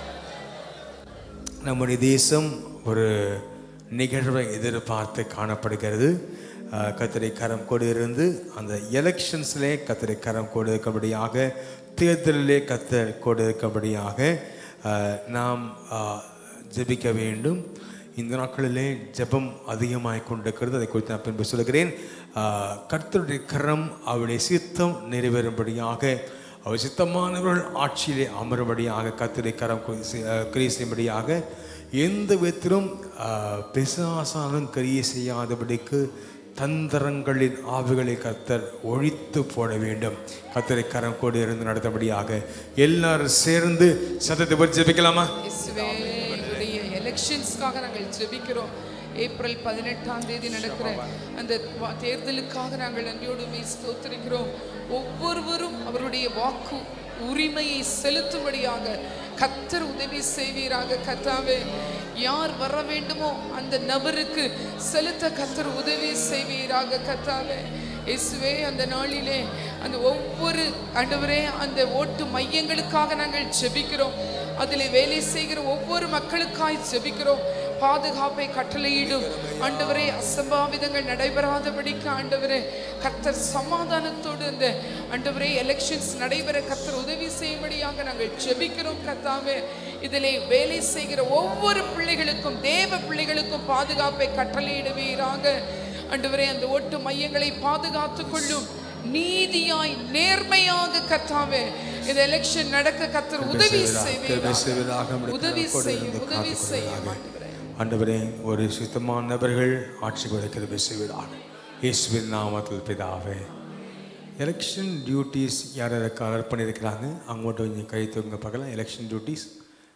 நம்முடைய தேசம் ஒரு நிகழ்வை எதிர்பார்த்து காணப்படுகிறது அஹ், கத்தரை கரம் கொடு இருந்து அந்த எலெக்ஷன்ஸ்லே கத்தரை கரம் கொடு இருக்கபடியாக தேர்தலிலே கத்தர் கொடு இருக்கபடியாக அஹ், நாம் அஹ், ஜெபிக்க வேண்டும் இந்த நாட்களிலே ஜெபம் அதிகமாய் கொண்டிருக்கிறது அதை குறித்து நான் பின்பு சொல்கிறேன் அஹ், கர்த்தருடைய கரம் அவருடைய சித்தம் நிறைவேறும்படியாக அவர் சித்தமானவர்கள் ஆட்சியிலே அமரும்படியாக கத்திரை கரம் கொ- செய்- அஹ் கிரியை செய்யும்படியாக எந்த விதத்திலும் அஹ், பிசாசானும் கிரியை செய்யாதபடிக்கு தந்திரங்களின் ஆவிகளை கத்தர் ஒழித்து போட வேண்டும் கத்தரை கரம் கொண்டு இருந்து நடத்தபடியாக எல்லாரும் சேர்ந்து சத்தத்தை பற்றி ஜெபிக்கலாமா இயேசுவே எங்களுடைய எலெக்ஷன்ஸ்க்காக நாங்கள் ஜெபிக்கிறோம் ஏப்ரல் பதினெட்டாம் தேதி நடக்கிற அந்த வா- தேர்தலுக்காக நாங்கள் நன்றியோடு உம்மை ஸ்தோத்திரிக்கிறோம் ஒவ்வொருவரும் அவருடைய வாக்கு உரிமையை செலுத்தும்படியாக கத்தர் உதவி செய்வீராக கத்தாவே யார் வர வேண்டுமோ அந்த நபருக்கு செலுத்த கத்தர் உதவி செய்வீராக கத்தாவே இயேசுவே அந்த நாளிலே அந்த ஒவ்வொரு ஆண்டவரே அந்த ஓட்டு மையங்களுக்காக நாங்கள் ஜெபிக்கிறோம் அதில் வேலை செய்கிற ஒவ்வொரு மக்களுக்காய் ஜெபிக்கிறோம் பாதுகாப்பை கட்டளையிடும் ஆண்டவரே அசம்பாவிதங்கள் நடைபெறாதபடிக்கு ஆண்டவரே கர்த்தர் சமாதானத்தோடு அந்த ஆண்டவரே எலெக்ஷன்ஸ் நடைபெற கர்த்தர் உதவி செய்யும்படியாக நாங்கள் ஜெபிக்கிறோம் கர்த்தாவே இதிலே வேலை செய்கிற ஒவ்வொரு பிள்ளைகளுக்கும் தேவ பிள்ளைகளுக்கும் பாதுகாப்பை கட்டளையிடுவீராக ஆண்டவரே அந்த ஓட்டு மையங்களை பாதுகாத்துக் கொள்ளும் நீதியாய் நேர்மையாக கர்த்தாவே இந்த எலெக்ஷன் நடக்க கர்த்தர் உதவி கிருபை செய்வதாக செய்வீராக நம்முடைய உதவி கரம் கொண்டு செய்யும் இருந்து உதவி காத்துக் செய்யும் கொள்வதாக. ஆண்டவரே ஆண்டவரே ஒரு சுத்தமான நபர்கள் ஆட்சி கூட கிருபை செய்வதாக இயேசுவின் நாமத்தில் பிதாவே எலெக்ஷன் டியூட்டிஸ் யார் யார் கலர் பண்ணியிருக்கிறாங்க அவங்கள்ட்ட கொஞ்சம் கை தூங்க பார்க்கலாம் எலெக்ஷன் டியூட்டிஸ்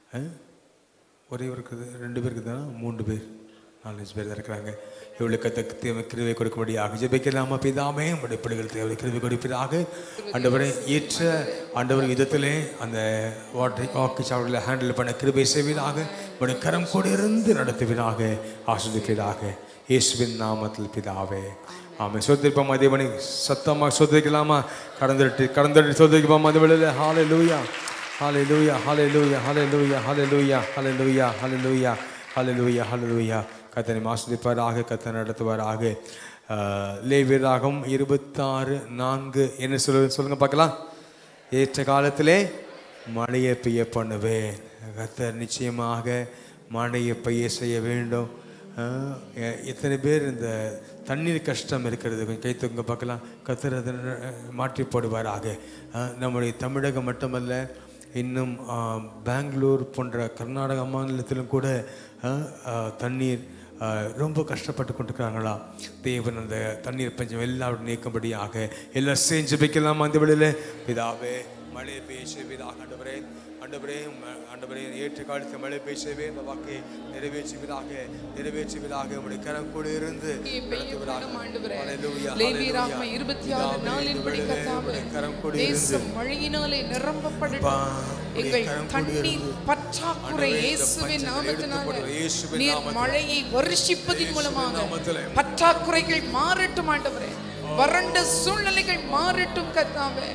ஒரே ஒரு இருக்குது ரெண்டு பேருக்கு தானே மூன்று பேர் நாலஞ்சு பேர் தான் இருக்கிறாங்க இவளுக்கு தக்க தேவை கிருவை கொடுக்கும்படியாக ஜெபிக்கலாமா பிதாமே உடைய பிள்ளைகள் தேவை கிருவை கொடுப்பதாக ஆண்டவரை ஏற்ற ஆண்டவர் விதத்திலே அந்த வாட்டர் வாக்கு சாவடியில் ஹேண்டில் பண்ண கிருபை செய்வதாக உடைய கரம் கூட இருந்து நடத்துவதாக ஆஸ்வதிப்பதாக இயேசுவின் நாமத்தில் பிதாவே ஆமாம் சோதரிப்போம் தேவனை சத்தமாக சோதரிக்கலாமா கடந்துட்டு கடந்துட்டு சோதரிப்போம் அது வெளியில் ஹாலே லூயா ஹாலே லூயா ஹாலே லூயா ஹாலே லூயா ஹாலே லூயா ஹாலே லூயா ஹாலே லூயா ஹாலே லூயா ஹாலே லூயா கத்தனை ஆஸ்வதிப்பாராக கத்தனை நடத்துவாராக ஆஹ், லேவியராகம் இருபத்தாறு நான்கு என்ன சொல்லு சொல்லுங்க பார்க்கலாம் ஏற்ற காலத்திலே மழையை பெய்ய பண்ணுவேன் கத்தர் நிச்சயமாக மழையை பெய்ய செய்ய வேண்டும் ஆஹ், எ- எத்தனை பேர் இந்த தண்ணீர் கஷ்டம் இருக்கிறது கொஞ்சம் கை தூங்க பார்க்கலாம் கத்தர் அதை மாற்றி போடுவாராக ஆஹ், நம்முடைய தமிழகம் மட்டுமல்ல இன்னும் ஆஹ், பெங்களூர் போன்ற கர்நாடக மாநிலத்திலும் கூட ஆஹ், ஆஹ், தண்ணீர் ஆஹ், ரொம்ப கஷ்டப்பட்டு கொண்டிருக்கிறாங்களா தேவன் அந்த தண்ணீர் பஞ்சம் எல்லாரும் நீக்கும்படியாக எல்லாம் செஞ்சு வைக்கலாமா அந்த வெளியில் பிதாவே மழை பேச விதாக ஆண்டவரே ஆண்டவரே ம- ஆண்டவரே ஏற்ற காலத்தில் மழை பேசவே இந்த வாக்கை நிறைவேற்றுவதாக நிறைவேற்றுவதாக உங்களுடைய கரம் கூட இருந்து நடத்துவதாக. Hallelujah, லேவியராகம hallelujah. இருபத்தி ஆறு பிதாவே, நாளின் இந்த படி வேளையிலே கர்த்தாவே, உம்முடைய கரம் கூட இருந்து தேசம் மழையினாலே நிரம்பப்படட்டும் அப்பா, உம்முடைய எங்கள் கரம் கூட தண்ணீர் இருந்து பற்றாக்குறை ஆண்டவரே, இந்த இயேசுவின் பஞ்சத்தை நாமத்தினாலே எடுத்துக்கொள்ளும் இயேசுவின் நீர் நாமத்தினாலே. மழையை வருஷிப்பதின் இயேசுவின் மூலமாக நாமத்திலே. பற்றாக்குறைகள் மாறட்டும் ஆண்டவரே வறண்ட சூழ்நிலைகள் மாறட்டும் கர்த்தாவே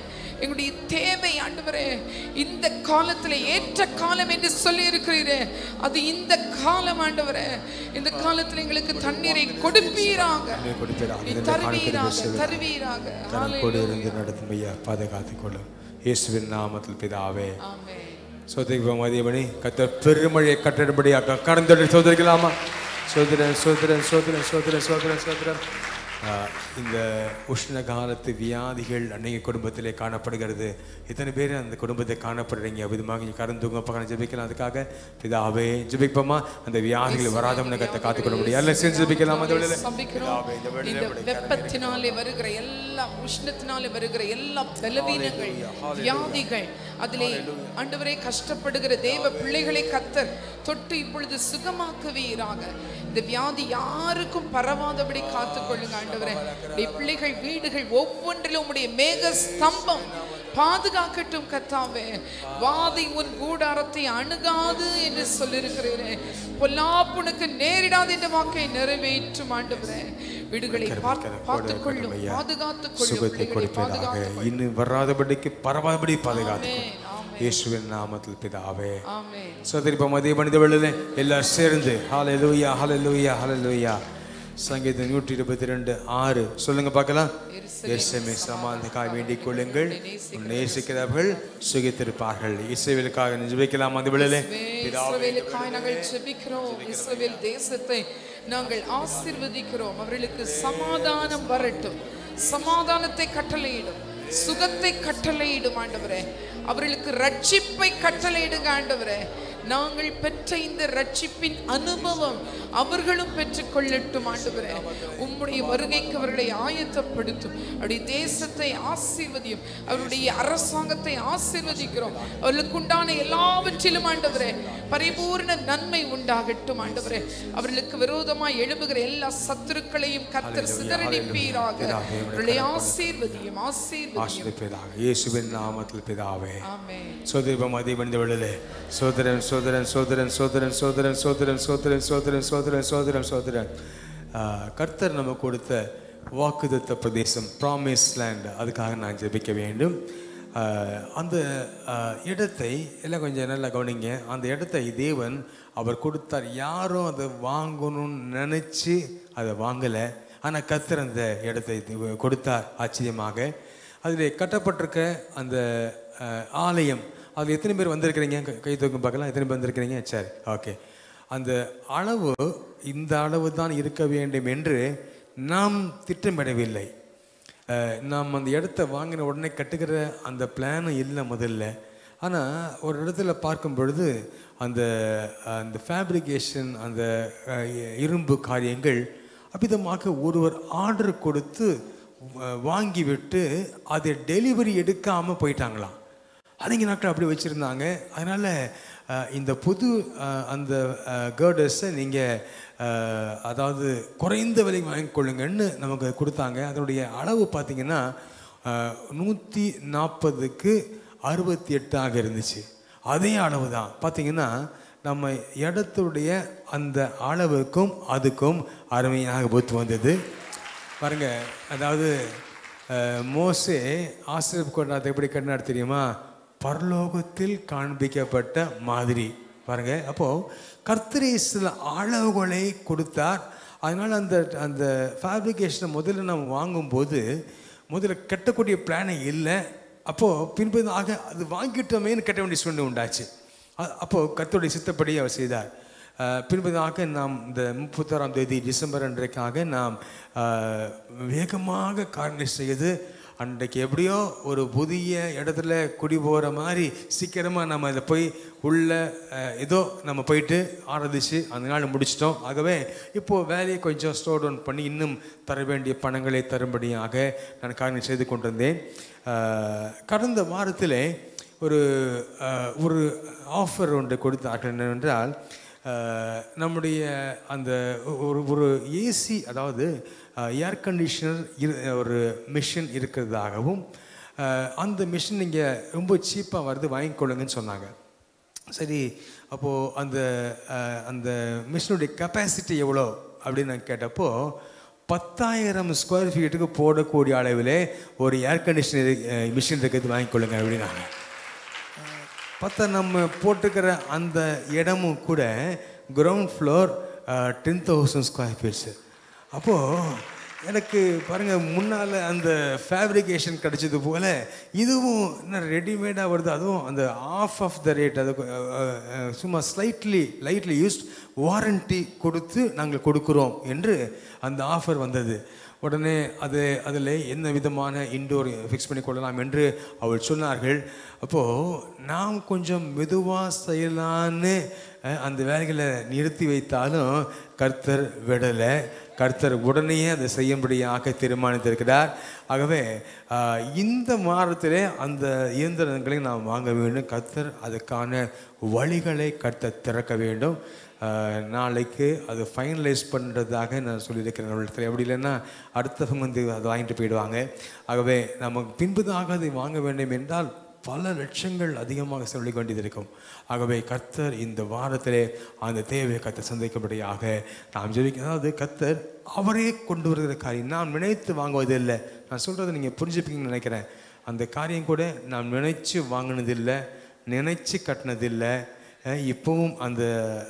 எங்களுடைய தேவை ஆண்டவரே இந்த காலத்துல ஏற்ற காலம் என்று சொல்லி இருக்கிறீரே அது இந்த காலம் ஆண்டவரே இந்த காலத்துல எங்களுக்கு தண்ணீரை கொடுப்பீராக நீர் கொடுப்பீராக. நீ இந்த காலத்தில் தருவீராக இயேசுவின் தருவீராக கரங்கோடு இருந்து நடத்தும் ஐயா பாதுகாத்துக் கொள்ளும் இயேசுவின் நாமத்தில் பிதாவே ஆமென் சோதரிப்போம் மதியமணி கத்த பெருமழையை கட்டிடபடியாக கடந்தொடர் சோதரிக்கலாமா சோதரன் சோதரன் சோதரன் சோதரன் சோதரன் சோதரன் ஆஹ், இந்த உஷ்ண காலத்து வியாதிகள் அன்னைக்கு குடும்பத்திலே காணப்படுகிறது இத்தனை பேர் அந்த குடும்பத்தை காணப்படுறீங்க விதமாக நீ கறந்துங்க பக்கம் ஜெபிக்கலாம் அதுக்காக பிதாவே ஜெபிப்போமா அந்த வியாதிகள் வராதவனை கத்தை காத்துக்கொள்ள முடியும் எல்லாம் சேர்ந்து ஜெபிக்கலாம் அந்த வேளையில சபிக்கிறோம் பிதாவே, இந்த வேளையில இந்த உம்முடைய வெப்பத்தினாலே வருகிற எல்லா உஷ்ணத்தினாலே வருகிற எல்லா பலவீனங்கள் வியாதிகள் அதிலே ஆண்டவரே கஷ்டப்படுகிற தேவ பிள்ளைகளை கத்தர் தொட்டு இப்பொழுது சுகமாக்குவீராக இந்த வியாதி யாருக்கும் பரவாதபடி காத்துக்கொள்ளுங்க ஆண்டவரே உடைய பிள்ளைகள் வீடுகள் ஒவ்வொன்றிலும் உடைய மேக ஸ்தம்பம் பாதுகாக்கட்டும் கத்தாவே வாதி உன் கூடாரத்தை அணுகாது என்று சொல்லியிருக்கிறீரே பொல்லாப்புனுக்கு நேரிடாது என்ற வாக்கை நிறைவேற்றும் ஆண்டவரே வீடுகளை பார்த்துக் கொள்ளும் பாதுகாத்துக் கொள்ளும் சுகத்தை வீடுகளை கொடுப்பதாக பாதுகாத்துக் இன்னும் வராதபடிக்கு பரவாதபடி பாதுகாத்து ஆமென், ஆமென், இயேசுவின் நாமத்தில் பிதாவே ஆமென். சோதரிப்ப மதிய மனித வேளையில எல்லாரும் சேர்ந்து ஹalleluya ஹalleluya ஹalleluya சங்கீதம் நூற்றி இருபத்தி ரெண்டு ஆறு சொல்லுங்க பார்க்கலாம் எருசலேமே சமாதானக்காக வேண்டிக் கொள்ளுங்கள் உன்னை நேசிக்கிறவர்கள் சுகித்திருப்பார்கள் இசைவிலுக்காக நெஞ்சு வைக்கலாம் அந்த வேளையிலே இஸ்ரவேலுக்காய் நாங்கள் ஜெபிக்கிறோம் இஸ்ரவேல் தேசத்தை நாங்கள் ஆசீர்வதிக்கிறோம் அவர்களுக்கு சமாதானம் வரட்டும் சமாதானத்தை கட்டளையிடும் சுகத்தை கட்டளையிடும் ஆண்டவரே அவர்களுக்கு ரட்சிப்பை கட்டளையிடுங்க ஆண்டவரே நாங்கள் பெற்ற இந்த ரட்சிப்பின் அனுபவம் அவர்களும் பெற்றுக்கொள்ளட்டும் ஆண்டவரே உம்முடைய வருகைக்கு அவர்களை ஆயத்தப்படுத்தும் அவருடைய தேசத்தை ஆசீர்வதியும் அவருடைய அரசாங்கத்தை ஆசீர்வதிக்கிறோம் அவர்களுக்கு உண்டான எல்லாவற்றிலும் ஆண்டவரே பரிபூர்ண நன்மை உண்டாகட்டும் ஆண்டவரே அவர்களுக்கு விரோதமாய் எழும்புகிற எல்லா சத்துருக்களையும் கத்தர் சிதறடிப்பீராக அவர்களை ஆசீர்வதியும் ஆசீர்வதியும் ஆசிரியப்பதாக இயேசுவின் நாமத்தில் பிதாவே ஆமென் சோதரிப்பம் அதே மனித வேளையிலே சோதரன் சோதரன் சோதரன் சோதரன் சோதரன் சோதரன் சோதரன் சோதரன் சோதரன் சோதரன் சோதரன் ஆஹ், கர்த்தர் நமக்கு கொடுத்த வாக்குதத்த பிரதேசம் ப்ராமிஸ் லேண்ட் அதுக்காக நான் ஜெபிக்க வேண்டும் ஆஹ், அந்த ஆஹ், இடத்தை எல்லாம் கொஞ்சம் நல்லா கவனிங்க அந்த இடத்தை தேவன் அவர் கொடுத்தார் யாரும் அதை வாங்கணும்னு நினச்சி அதை வாங்கலை ஆனால் கர்த்தர் அந்த இடத்தை இது கொடுத்தார் ஆச்சரியமாக அதில் கட்டப்பட்டிருக்க அந்த அஹ், ஆலயம் அதில் எத்தனை பேர் வந்திருக்கிறீங்க கை- கை தூக்கம் பார்க்கலாம் எத்தனை பேர் வந்திருக்கிறீங்க சரி ஓகே அந்த அளவு இந்த அளவு தான் இருக்க வேண்டும் என்று நாம் திட்டமிடவில்லை அஹ், நாம் அந்த இடத்த வாங்கின உடனே கட்டுக்கிற அந்த பிளானும் இல்லை முதல்ல ஆனால் ஒரு இடத்துல பார்க்கும் பொழுது அந்த அந்த ஃபேப்ரிகேஷன் அந்த அஹ், இரும்பு காரியங்கள் அபிதமாக ஒருவர் ஆர்டர் கொடுத்து வ- வாங்கி விட்டு அதை டெலிவரி எடுக்காமல் போயிட்டாங்களாம் அன்றைக்கி நாட்கள் அப்படி வச்சுருந்தாங்க அதனால் இந்த புது அஹ், அந்த கேர்டர்ஸை நீங்கள் அதாவது குறைந்த விலைக்கு வாங்கிக்கொள்ளுங்கன்னு நமக்கு கொடுத்தாங்க அதனுடைய அளவு பார்த்தீங்கன்னா நூற்றி நாற்பதுக்கு அறுபத்தி எட்டாக இருந்துச்சு அதே அளவு தான் பார்த்தீங்கன்னா நம்ம இடத்துடைய அந்த அளவுக்கும் அதுக்கும் அருமையாக ஒத்து வந்தது பாருங்க அதாவது அஹ், மோசே ஆசிரியப் கொண்டாத்தை எப்படி கட்டினார் தெரியுமா பரலோகத்தில் காண்பிக்கப்பட்ட மாதிரி பாருங்க அப்போ கர்த்தரே சில அளவுகளை கொடுத்தார் அதனால் அந்த அந்த ஃபேப்ரிகேஷனை முதல்ல நம்ம வாங்கும்போது முதல்ல கட்டக்கூடிய பிளானே இல்லை அப்போது பின்பதாக அது வாங்கிட்டோமேன்னு கட்ட வேண்டிய சூழ்நிலை உண்டாச்சு அ- அப்போது கர்த்தருடைய சித்தப்படி அவர் செய்தார் அஹ், பின்பதாக நாம் இந்த முப்பத்தோராம் தேதி டிசம்பர் அன்றைக்காக நாம் அஹ், வேகமாக காரணி செய்து அன்றைக்கு எப்படியோ ஒரு புதிய இடத்துல குடி போகிற மாதிரி சீக்கிரமாக நம்ம அதை போய் உள்ள அஹ், ஏதோ நம்ம போயிட்டு ஆராதிச்சு அந்த நாள் முடிச்சிட்டோம் ஆகவே இப்போது வேலையை கொஞ்சம் ஸ்லோ டவுன் பண்ணி இன்னும் தர வேண்டிய பணங்களை தரும்படியாக நான் காரணம் செய்து கொண்டிருந்தேன் அஹ், கடந்த வாரத்திலே ஒரு அஹ், ஒரு ஆஃபர் ஒன்று கொடுத்தார்கள் என்னவென்றால் அஹ், நம்முடைய அந்த ஒரு ஒரு ஏசி அதாவது ஏர் கண்டிஷனர் இரு ஒரு மிஷின் இருக்கிறதாகவும் அஹ், அந்த மிஷின் நீங்கள் ரொம்ப சீப்பாக வருது வாங்கிக்கொள்ளுங்கன்னு சொன்னாங்க சரி அப்போது அந்த அஹ், அந்த மிஷினுடைய கெப்பாசிட்டி எவ்வளோ அப்படின்னு நான் கேட்டப்போ பத்தாயிரம் ஸ்கொயர் ஃபீட்டுக்கு போடக்கூடிய அளவில் ஒரு ஏர் கண்டிஷனர் மிஷின் இருக்கிறது வாங்கிக்கொள்ளுங்க அப்படின்னாங்க பார்த்தா நம்ம போட்டுக்கிற அந்த இடமும் கூட ground floor ten thousand square feets அப்போது எனக்கு பாருங்கள் முன்னால் அந்த ஃபேப்ரிகேஷன் கிடைச்சது போல் இதுவும் என்ன ரெடிமேடாக வருது அதுவும் அந்த ஆஃப் ஆஃப் த ரேட் அது அஹ், அஹ், சும்மா ஸ்லைட்லி லைட்லி யூஸ்ட் வாரண்டி கொடுத்து நாங்கள் கொடுக்குறோம் என்று அந்த ஆஃபர் வந்தது உடனே அது அதில் என்ன விதமான இன்டோர் ஃபிக்ஸ் பண்ணி கொள்ளலாம் என்று அவள் சொன்னார்கள் அப்போது நாம் கொஞ்சம் மெதுவாக செய்யலான்னு அஹ், அந்த வேலைகளை நிறுத்தி வைத்தாலும் கர்த்தர் விடலை கர்த்தர் உடனே அதை செய்யும்படியாக தீர்மானித்திருக்கிறார் ஆகவே ஆஹ், இந்த வாரத்திலே அந்த இயந்திரங்களை நாம் வாங்க வேண்டும் கர்த்தர் அதுக்கான வழிகளை கர்த்தர் திறக்க வேண்டும் ஆஹ், நாளைக்கு அது ஃபைனலைஸ் பண்ணுறதாக நான் சொல்லியிருக்கிறேன் இடத்துல அப்படி இல்லைன்னா அடுத்தவங்க வந்து அதை வாங்கிட்டு போயிடுவாங்க ஆகவே நமக்கு பின்புதாக அதை வாங்க வேண்டும் என்றால் பல லட்சங்கள் அதிகமாக செலவழிக்க வேண்டியது இருக்கும் ஆகவே கர்த்தர் இந்த வாரத்திலே அந்த தேவையை கர்த்தர் சந்திக்கும்படியாக நாம் ஜெபிக்க அதாவது கர்த்தர் அவரே கொண்டு வருகிற காரியம் நாம் நினைத்து வாங்குவதில்லை நான் சொல்கிறத நீங்கள் புரிஞ்சுப்பீங்கன்னு நினைக்கிறேன் அந்த காரியம் கூட நாம் நினைச்சு வாங்கினதில்லை நினைச்சு கட்டினதில்லை அஹ் இப்பவும் அந்த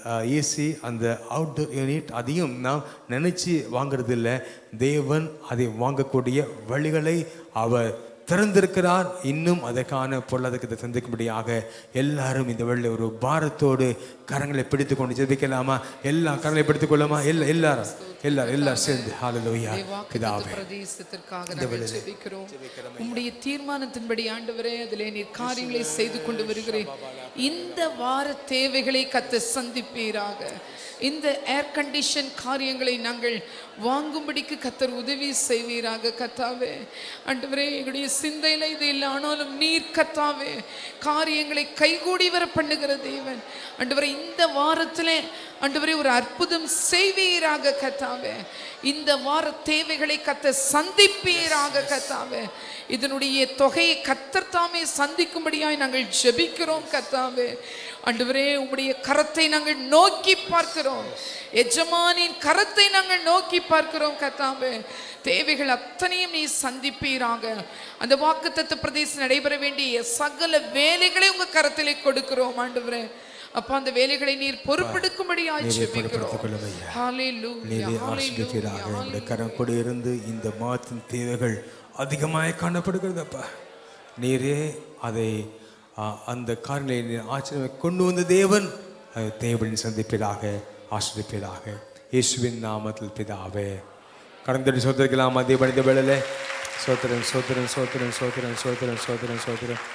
ஏசி அந்த அவுட்டோர் யூனிட் அதையும் நாம் நினச்சி வாங்குறதில்ல தேவன் அதை வாங்கக்கூடிய வழிகளை அவர் திறந்திருக்கிறார் இன்னும் அதற்கான பொருளாதாரத்தை சந்திக்கும்படியாக எல்லாரும் இந்த வழியில் ஒரு பாரத்தோடு கரங்களை பிடித்து கொண்டு ஜெபிக்கலாமா எல்லா கரங்களை பிடித்துக் கொள்ளாமா எல்லா எல்லாரும் எல்லாரும் எல்லாரும் சேர்ந்து ஹalleluya வாக்குத்தத்த பிதாவே பிரதேசத்திற்காக நாங்கள் ஜெபிக்கிறோம் உம்முடைய தீர்மானத்தின்படி ஆண்டவரே அதிலே நீர் காரியங்களை செய்து கொண்டு வருகிறேன் இந்த வார தேவைகளை கத்த சந்திப்பீராக இந்த ஏர் கண்டிஷன் காரியங்களை நாங்கள் வாங்கும்படிக்கு கத்தர் உதவி செய்வீராக கத்தாவே ஆண்டவரே எங்களுடைய சிந்தையில இது இல்லை ஆனாலும் நீர் கத்தாவே காரியங்களை கைகூடி வர பண்ணுகிற தேவன் ஆண்டவரே இந்த வாரத்திலே ஆண்டவரே ஒரு அற்புதம் செய்வீராக கத்தாவே இந்த வார தேவைகளை கத்த சந்திப்பீராக கத்தாவே இதனுடைய தொகையை கத்தர் தாமே சந்திக்கும்படியாய் நாங்கள் ஜெபிக்கிறோம் கத்தாவே ஆண்டவரே உம்முடைய கரத்தை நாங்கள் நோக்கி பார்க்கிறோம் எஜமானின் கரத்தை நாங்கள் நோக்கி பார்க்கிறோம் கத்தாவே தேவைகள் அத்தனையும் நீ சந்திப்பீராக அந்த வாக்குத்தத்த பிரதேசம் நடைபெற வேண்டிய சகல வேலைகளை உங்க கரத்திலே கொடுக்கிறோம் ஆண்டவரே அப்ப அந்த வேலைகளை நீர் பொறுப்பெடுக்கும்படியாய் நீரே ஜெபிக்கிறோம் பொறுப்பெடுத்துக் கொள்ளும் ஐயா. ஹalleluya நீரே hallelujah ஆசிரியராக உங்களுடைய கரம் கூட இருந்து இந்த மாதத்தின் தேவைகள் அதிகமாய் காணப்படுகிறதப்பா நீரே அதை ஆ, அந்த காரியங்களை நீர் ஆச்சரியம் கொண்டு வந்த தேவன் அது தேவனின் சந்திப்பீராக ஆசிரியப்பீராக இயேசுவின் நாமத்தில் பிதாவே கடந்தடி சோதரிக்கலாமா தேவன் இந்த வேளையிலே சோத்திரன் சோத்திரன் சோத்திரன் சோத்திரன் சோத்திரன் சோத்திரன் சோத்திரன்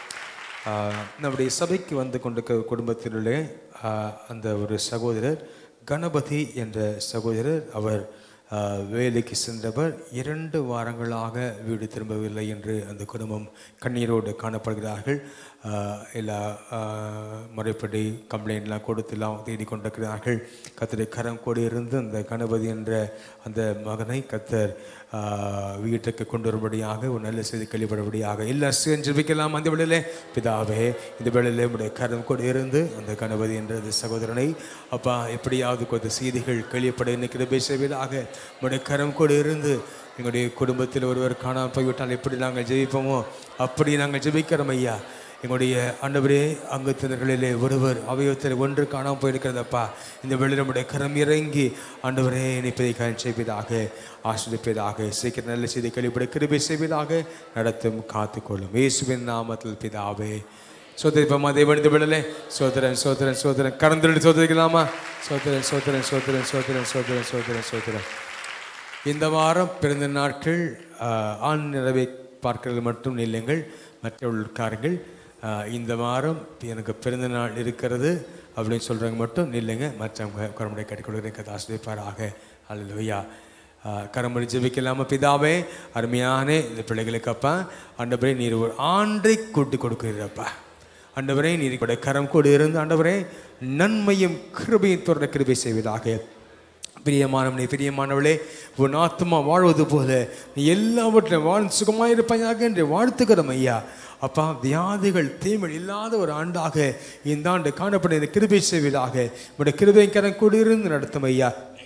ஆஹ் நம்முடைய சபைக்கு வந்து கொண்டிருக்க குடும்பத்தினுள்ளே ஆஹ் அந்த ஒரு சகோதரர் கணபதி என்ற சகோதரர் அவர் ஆஹ் வேலைக்கு சென்றவர் இரண்டு வாரங்களாக வீடு திரும்பவில்லை என்று அந்த குடும்பம் கண்ணீரோடு காணப்படுகிறார்கள் ஆஹ் எல்லா ஆஹ் முறைப்படி கம்ப்ளைண்ட்லாம் கொடுத்துலாம் தேடி கொண்டிருக்கிறார்கள் கத்தரை கரம் கொடி இருந்து அந்த கணபதி என்ற அந்த மகனை கத்தர் ஆஹ் வீட்டுக்கு கொண்டு வரும்படியாக ஒரு நல்ல செய்தி கழிபடும்படியாக எல்லா சேர்ந்து ஜெபிக்கலாம் அந்த வேளையிலே பிதாவே இந்த வேளையிலே உடைய கரம் கூட இருந்து அந்த கணபதி என்ற அந்த சகோதரனை அப்பா எப்படியாவது கொஞ்சம் செய்திகள் கழியப்பட இன்னைக்கு பேசுவதாக உடைய கரம் கூட இருந்து எங்களுடைய குடும்பத்தில் ஒருவர் காணாமல் போய்விட்டால் எப்படி நாங்கள் ஜெபிப்போமோ அப்படி நாங்கள் ஜெபிக்கிறோம் ஐயா எங்களுடைய ஆண்டவரே அங்கத்தினர்களிலே ஒருவர் அவயவத்தில் ஒன்று காணாமல் போயிருக்கிறதப்பா இந்த வெளியில் நம்முடைய கரம் இறங்கி ஆண்டவரே நிற்பதை கண் செய்வதாக ஆசிரியப்பதாக சீக்கிரம் நல்ல செய்தி கழிப்பட கிருபை செய்வதாக நடத்தும் காத்துக்கொள்ளும் இயேசுவின் நாமத்தில் பிதாவே சோதரிப்போமா தேவன் இந்த விடலே சோதரன் சோதரன் சோதரன் கடந்து சோதரிக்கலாமா சோதரன் சோதரன் சோதரன் சோதரன் சோதரன் சோதரன் சோதரன் இந்த வாரம் பிறந்த நாட்கள் ஆஹ், ஆண் நிறவை பார்க்கிறது மட்டும் நில்லுங்கள் மற்ற உட்காருங்கள் ஆஹ், இந்த வாரம் எனக்கு பிறந்த நாள் இருக்கிறது அப்படின்னு சொல்கிறவங்க மட்டும் நில்லுங்க மற்றவங்க குரமுறை கட்டிக்கொள்கிறேன் கதை ஆசிரியப்பாராக அல்லையா கரமொழி ஜெபிக்கலாமா பிதாவே அருமையான இந்த பிள்ளைகளுக்கு அப்பா ஆண்டவரே நீர் ஒரு ஆண்டை கூட்டி கொடுக்கிறப்பா ஆண்டவரே நீர் கூட கரம் கூட இருந்து ஆண்டவரே நன்மையும் கிருபையும் தொடர கிருபை செய்வதாக பிரியமானவனே பிரியமானவளே உன் ஆத்மா வாழ்வது போல நீ எல்லாவற்றிலும் வாழ் சுகமாயிருப்பாயாக என்று வாழ்த்துக்கிறோம் ஐயா அப்பா வியாதிகள் தீமை இல்லாத ஒரு ஆண்டாக இந்த ஆண்டு காணப்பட இந்த கிருபை செய்வதாக உடைய கிருபை கரம் கூடியிருந்து நடத்தும் ஐயா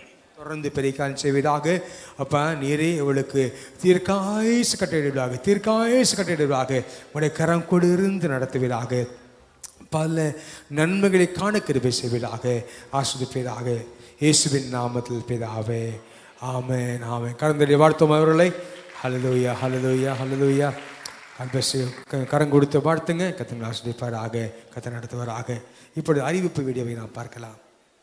தொடர்ந்து பெரிக்கான் செய்வதாக அப்பா நீரே இவளுக்கு தீர்க்காயசு கட்டிடுவதாக தீர்க்காயசு கட்டிடுவதாக உடைய கரம் கொடு இருந்து நடத்துவதாக பல நன்மைகளை காண கிருபை செய்வதாக ஆஸ்வதிப்பதாக இயேசுவின் நாமத்தில் பிதாவே ஆமென் ஆமென் கடந்த வாழ்த்தோம் அவர்களை ஹலலூயா ஹலலூயா ஹலலூயா அன்பசு கரம் கொடுத்து வாழ்த்துங்க கத்தங்களை ஆஸ்வதிப்பாராக கத்த நடத்துவாராக இப்பொழுது அறிவிப்பு வீடியோவை நாம் பார்க்கலாம்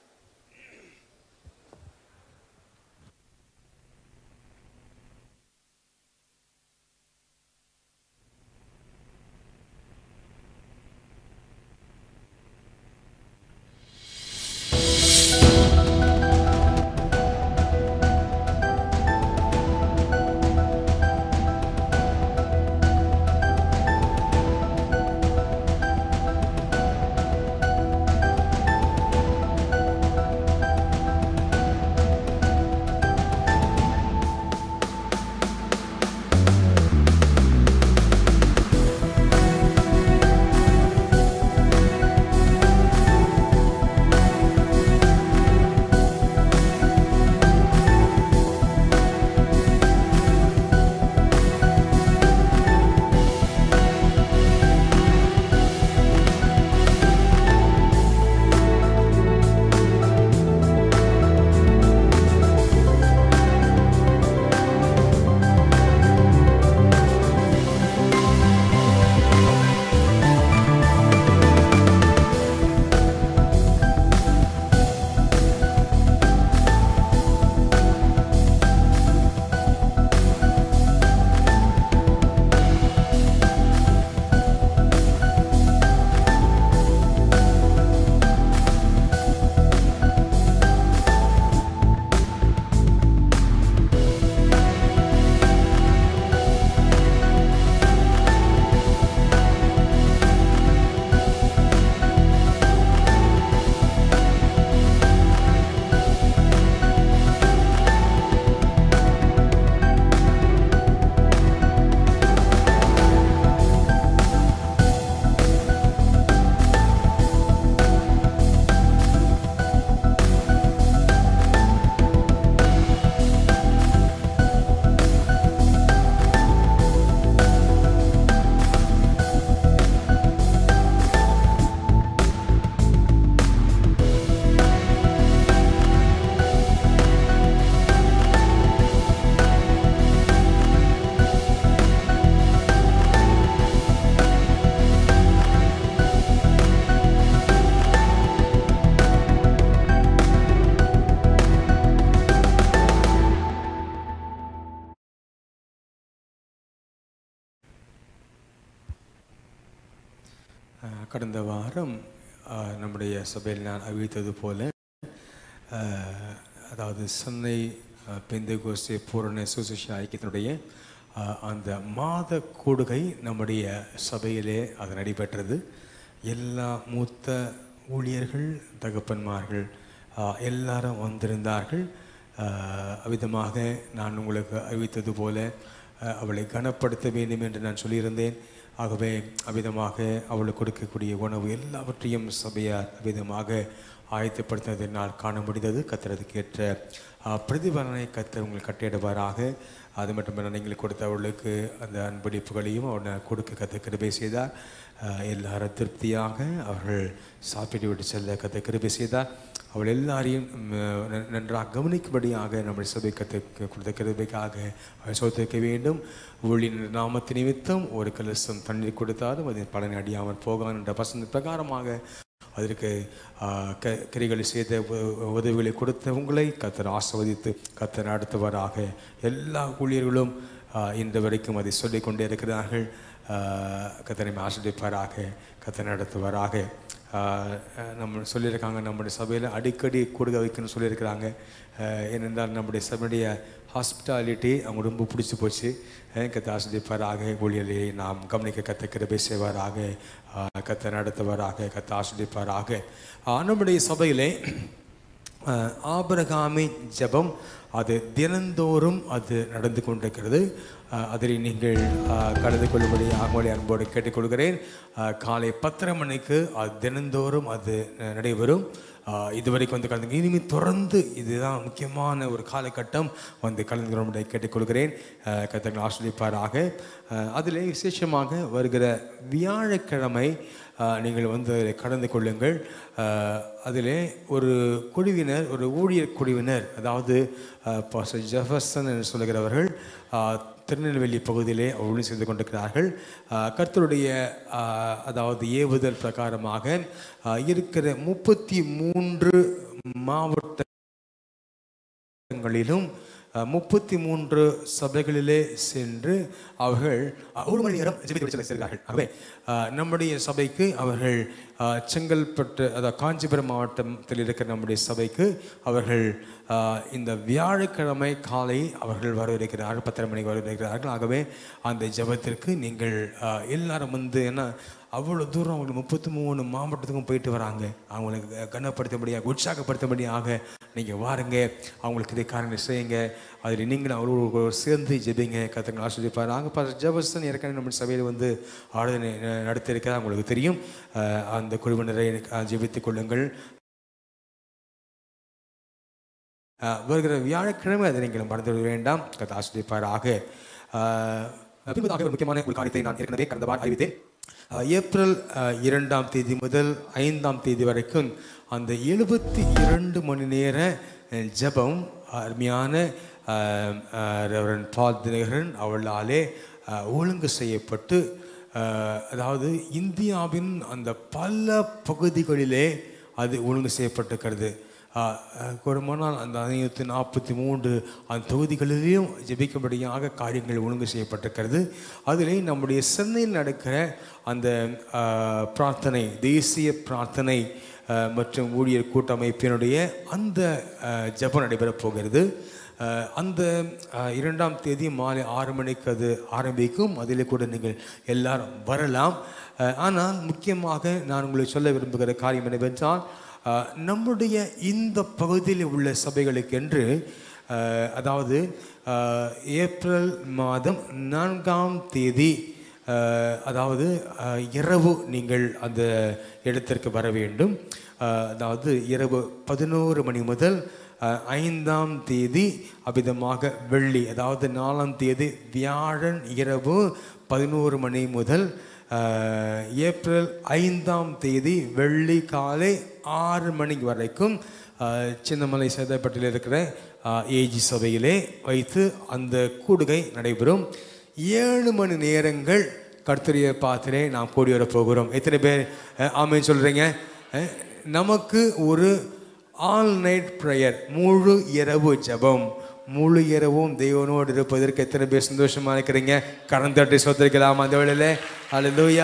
அஹ், கடந்த வாரம் அஹ், நம்முடைய சபையில் நான் அறிவித்தது போல அஹ், அதாவது சென்னை பெந்தகோஸ்தே பூரண சுசிஷ ஐக்கியத்தினுடைய அஹ், அந்த மாத கூடுகை நம்முடைய சபையிலே அது நடைபெற்றது எல்லா மூத்த ஊழியர்கள் தகப்பன்மார்கள் அஹ், எல்லாரும் வந்திருந்தார்கள் அஹ், அவ்விதமாக நான் உங்களுக்கு அறிவித்தது போல அஹ், அவளை கனப்படுத்த வேண்டும் என்று நான் சொல்லியிருந்தேன் ஆகவே அவ்விதமாக அவளுக்கு கொடுக்கக்கூடிய உணவு எல்லாவற்றையும் சபையார் அவ்விதமாக ஆயத்தப்படுத்தினதை நான் காண முடிந்தது கத்துறதுக்கு ஏற்ற அஹ், பிரதிபலனை கத்தர் உங்களுக்கு கட்டிடுவாராக அது மட்டுமல்ல நீங்கள் கொடுத்த அவளுக்கு அந்த அன்பளிப்புகளையும் அவனை கொடுக்க கத்த கிருபை செய்தார் அஹ், எல்லாரும் திருப்தியாக அவர்கள் சாப்பிட்டு விட்டு செல்ல கத்த கிருபை செய்தார் அவள் எல்லாரையும் ம், ந- நன்றாக கவனிக்கும்படியாக நம்முடைய சபை கத்து கொடுத்த கிருபைக்காக அவள் சோதிக்க வேண்டும் ஊழியின் நாமத்து நிமித்தம் ஒரு கலசம் தண்ணீர் கொடுத்தாலும் அதன் பலனை அடியாமல் போகான் என்ற பசந்த பிரகாரமாக அதற்கு ஆ, க கிரிகளை செய்த உ- உதவிகளை கொடுத்த உங்களை கத்தர் ஆசிர்வதித்து கத்தர் நடத்துவராக எல்லா ஊழியர்களும் ஆ, இன்று வரைக்கும் அதை சொல்லிக் கொண்டே இருக்கிறார்கள் ஆ, கத்தரை ஆசிரியப்பாராக கத்தர் நடத்துவாராக ஆ, நம்ம சொல்லியிருக்காங்க நம்முடைய சபையில் அடிக்கடி கொடுக்க வைக்கணும்னு சொல்லியிருக்கிறாங்க ஆ, ஏனென்றால் நம்முடைய சபையுடைய ஹாஸ்பிட்டாலிட்டி அவங்க ரொம்ப பிடிச்சி போச்சு கத்த ஆசிரியப்பாராக ஊழியரை நாம் கவனிக்க கத்த கிருபை செய்வாராக ஆ, கத்த நடத்துவாராக கத்த ஆசிரியப்பாராக ஆ, நம்முடைய சபையிலே அஹ், ஆபிரகாமின் ஜெபம் அது தினந்தோறும் அது நடந்து கொண்டிருக்கிறது அஹ், அதில் நீங்கள் அஹ், கலந்து கொள்ளும்படி ஆகமொழி அன்போடு கேட்டுக்கொள்கிறேன் அஹ், காலை பத்தரை மணிக்கு அது தினந்தோறும் அது அஹ், நடைபெறும் ஆஹ் இதுவரைக்கும் வந்து கலந்து இனிமேல் தொடர்ந்து இதுதான் முக்கியமான ஒரு காலகட்டம் வந்து கலந்து கொள்ளும்படி கேட்டுக்கொள்கிறேன் ஆஹ் கர்த்தர்கள் ஆசிரியப்பாராக அதில் விசேஷமாக வருகிற வியாழக்கிழமை ஆஹ் நீங்கள் வந்து அதில் கலந்து கொள்ளுங்கள் ஆஹ் அதிலே ஒரு குழுவினர் ஒரு ஊழியர் குழுவினர் அதாவது பாஸ்டர் ஜெஃபர்சன் என்று சொல்லுகிறவர்கள் ஆஹ் திருநெல்வேலி பகுதியிலே ஊழியம் செய்து கொண்டிருக்கிறார்கள் ஆஹ் கர்த்தருடைய ஆஹ் அதாவது ஏவுதல் பிரகாரமாக ஆஹ் இருக்கிற முப்பத்தி மூன்று மாவட்டங்களிலும் முப்பத்தி மூன்று சபைகளிலே சென்று அவர்கள் அஹ், ஒரு மணி நேரம் ஜெபித்து விட்டு செல்கிறார்கள் ஆகவே அஹ், நம்முடைய சபைக்கு அவர்கள் அஹ், செங்கல்பட்டு அதாவது காஞ்சிபுரம் மாவட்டத்தில் இருக்கிற நம்முடைய சபைக்கு அவர்கள் அஹ், இந்த வியாழக்கிழமை காலை அவர்கள் வரவிருக்கிறார்கள் பத்தரை மணிக்கு வரவிருக்கிறார்கள் ஆகவே அந்த ஜெபத்திற்கு நீங்கள் அஹ், எல்லாரும் வந்து என்ன அவ்வளோ தூரம் அவங்க முப்பத்தி மூணு மாவட்டத்துக்கும் போயிட்டு வராங்க அவங்களுக்கு கனப்படுத்தபடியாக உற்சாகப்படுத்தபடியாக நீங்கள் வாருங்க அவங்களுக்கு இதை காரணம் செய்யுங்க அதில் நீங்களும் அவரோடு சேர்ந்து ஜெபிங்க கத்தங்க ஆசிரியப்பார் நாங்கள் இப்போ ஜபஸ்தன் ஏற்கனவே நம்ம சபையில் வந்து ஆராதனை ந- நடத்தியிருக்கிறதா உங்களுக்கு தெரியும் அஹ் அந்த குழுவினரை அஹ், ஜெபித்துக் கொள்ளுங்கள் அஹ் வருகிற வியாழக்கிழமை அதை நீங்கள் மறந்து விட வேண்டாம் கத்த ஆசிரியப்பாராக பின்பதாக ஒரு முக்கியமான ஒரு காரியத்தை நான் ஏற்கனவே கடந்த வாரம் அறிவித்தேன் அஹ் ஏப்ரல் அஹ், இரண்டாம் தேதி முதல் ஐந்தாம் தேதி வரைக்கும் அந்த எழுபத்தி இரண்டு மணி நேர அஹ், ஜெபம் அருமையான அஹ், அஹ், ரெவரன் பால் தினகரன் அவளாலே அஹ், ஒழுங்கு செய்யப்பட்டு அஹ், அதாவது இந்தியாவின் அந்த பல பகுதிகளிலே அது ஒழுங்கு செய்யப்பட்டிருக்கிறது கொடுமானால் அந்த ஐநூற்றி நாற்பத்தி மூன்று அந்த தொகுதிகளிலேயும் ஜெபிக்கும்படியாக காரியங்கள் ஒழுங்கு செய்யப்பட்டிருக்கிறது அதிலே நம்முடைய சென்னையில் நடக்கிற அந்த ஆஹ், பிரார்த்தனை தேசிய பிரார்த்தனை ஆஹ், மற்றும் ஊழியர் கூட்டமைப்பினுடைய அந்த ஆஹ், ஜெபம் நடைபெறப் போகிறது ஆஹ், அந்த ஆஹ், இரண்டாம் தேதி மாலை ஆறு மணிக்கு அது ஆரம்பிக்கும் அதிலே கூட நீங்கள் எல்லாரும் வரலாம் ஆஹ், ஆனால் முக்கியமாக நான் உங்களுக்கு சொல்ல விரும்புகிற காரியம் என்னவென்றால் ஆஹ், நம்முடைய இந்த பகுதியில் உள்ள சபைகளுக்கென்று ஆஹ், அதாவது ஆஹ், ஏப்ரல் மாதம் நான்காம் தேதி ஆஹ், அதாவது ஆஹ், இரவு நீங்கள் அந்த இடத்திற்கு வர வேண்டும் ஆஹ், அதாவது இரவு பதினோரு மணி முதல் ஆஹ், ஐந்தாம் தேதி அவ்விதமாக வெள்ளி அதாவது நாலாம் தேதி வியாழன் இரவு பதினோரு மணி முதல் ஆஹ், ஏப்ரல் ஐந்தாம் தேதி வெள்ளி காலை ஆறு மணி வரைக்கும் ஆஹ், சின்னமலை சேதப்பட்டில் இருக்கிற ஏஜி சபையிலே வைத்து அந்த கூடுகை நடைபெறும் ஏழு மணி நேரங்கள் கர்த்தரிய பாத்திரே நாம் கூடி வர போகிறோம் எத்தனை பேர் அஹ், ஆமென் சொல்றீங்க அஹ், நமக்கு ஒரு ஆல் நைட் ப்ரேயர் முழு இரவு ஜெபம் முழு இரவும் தெய்வனோடு இருப்பதற்கு எத்தனை பேர் சந்தோஷமா இருக்கிறீங்க கடன் தட்டி சொத்திருக்கலாம் அந்த வேளையில அல்லேலூயா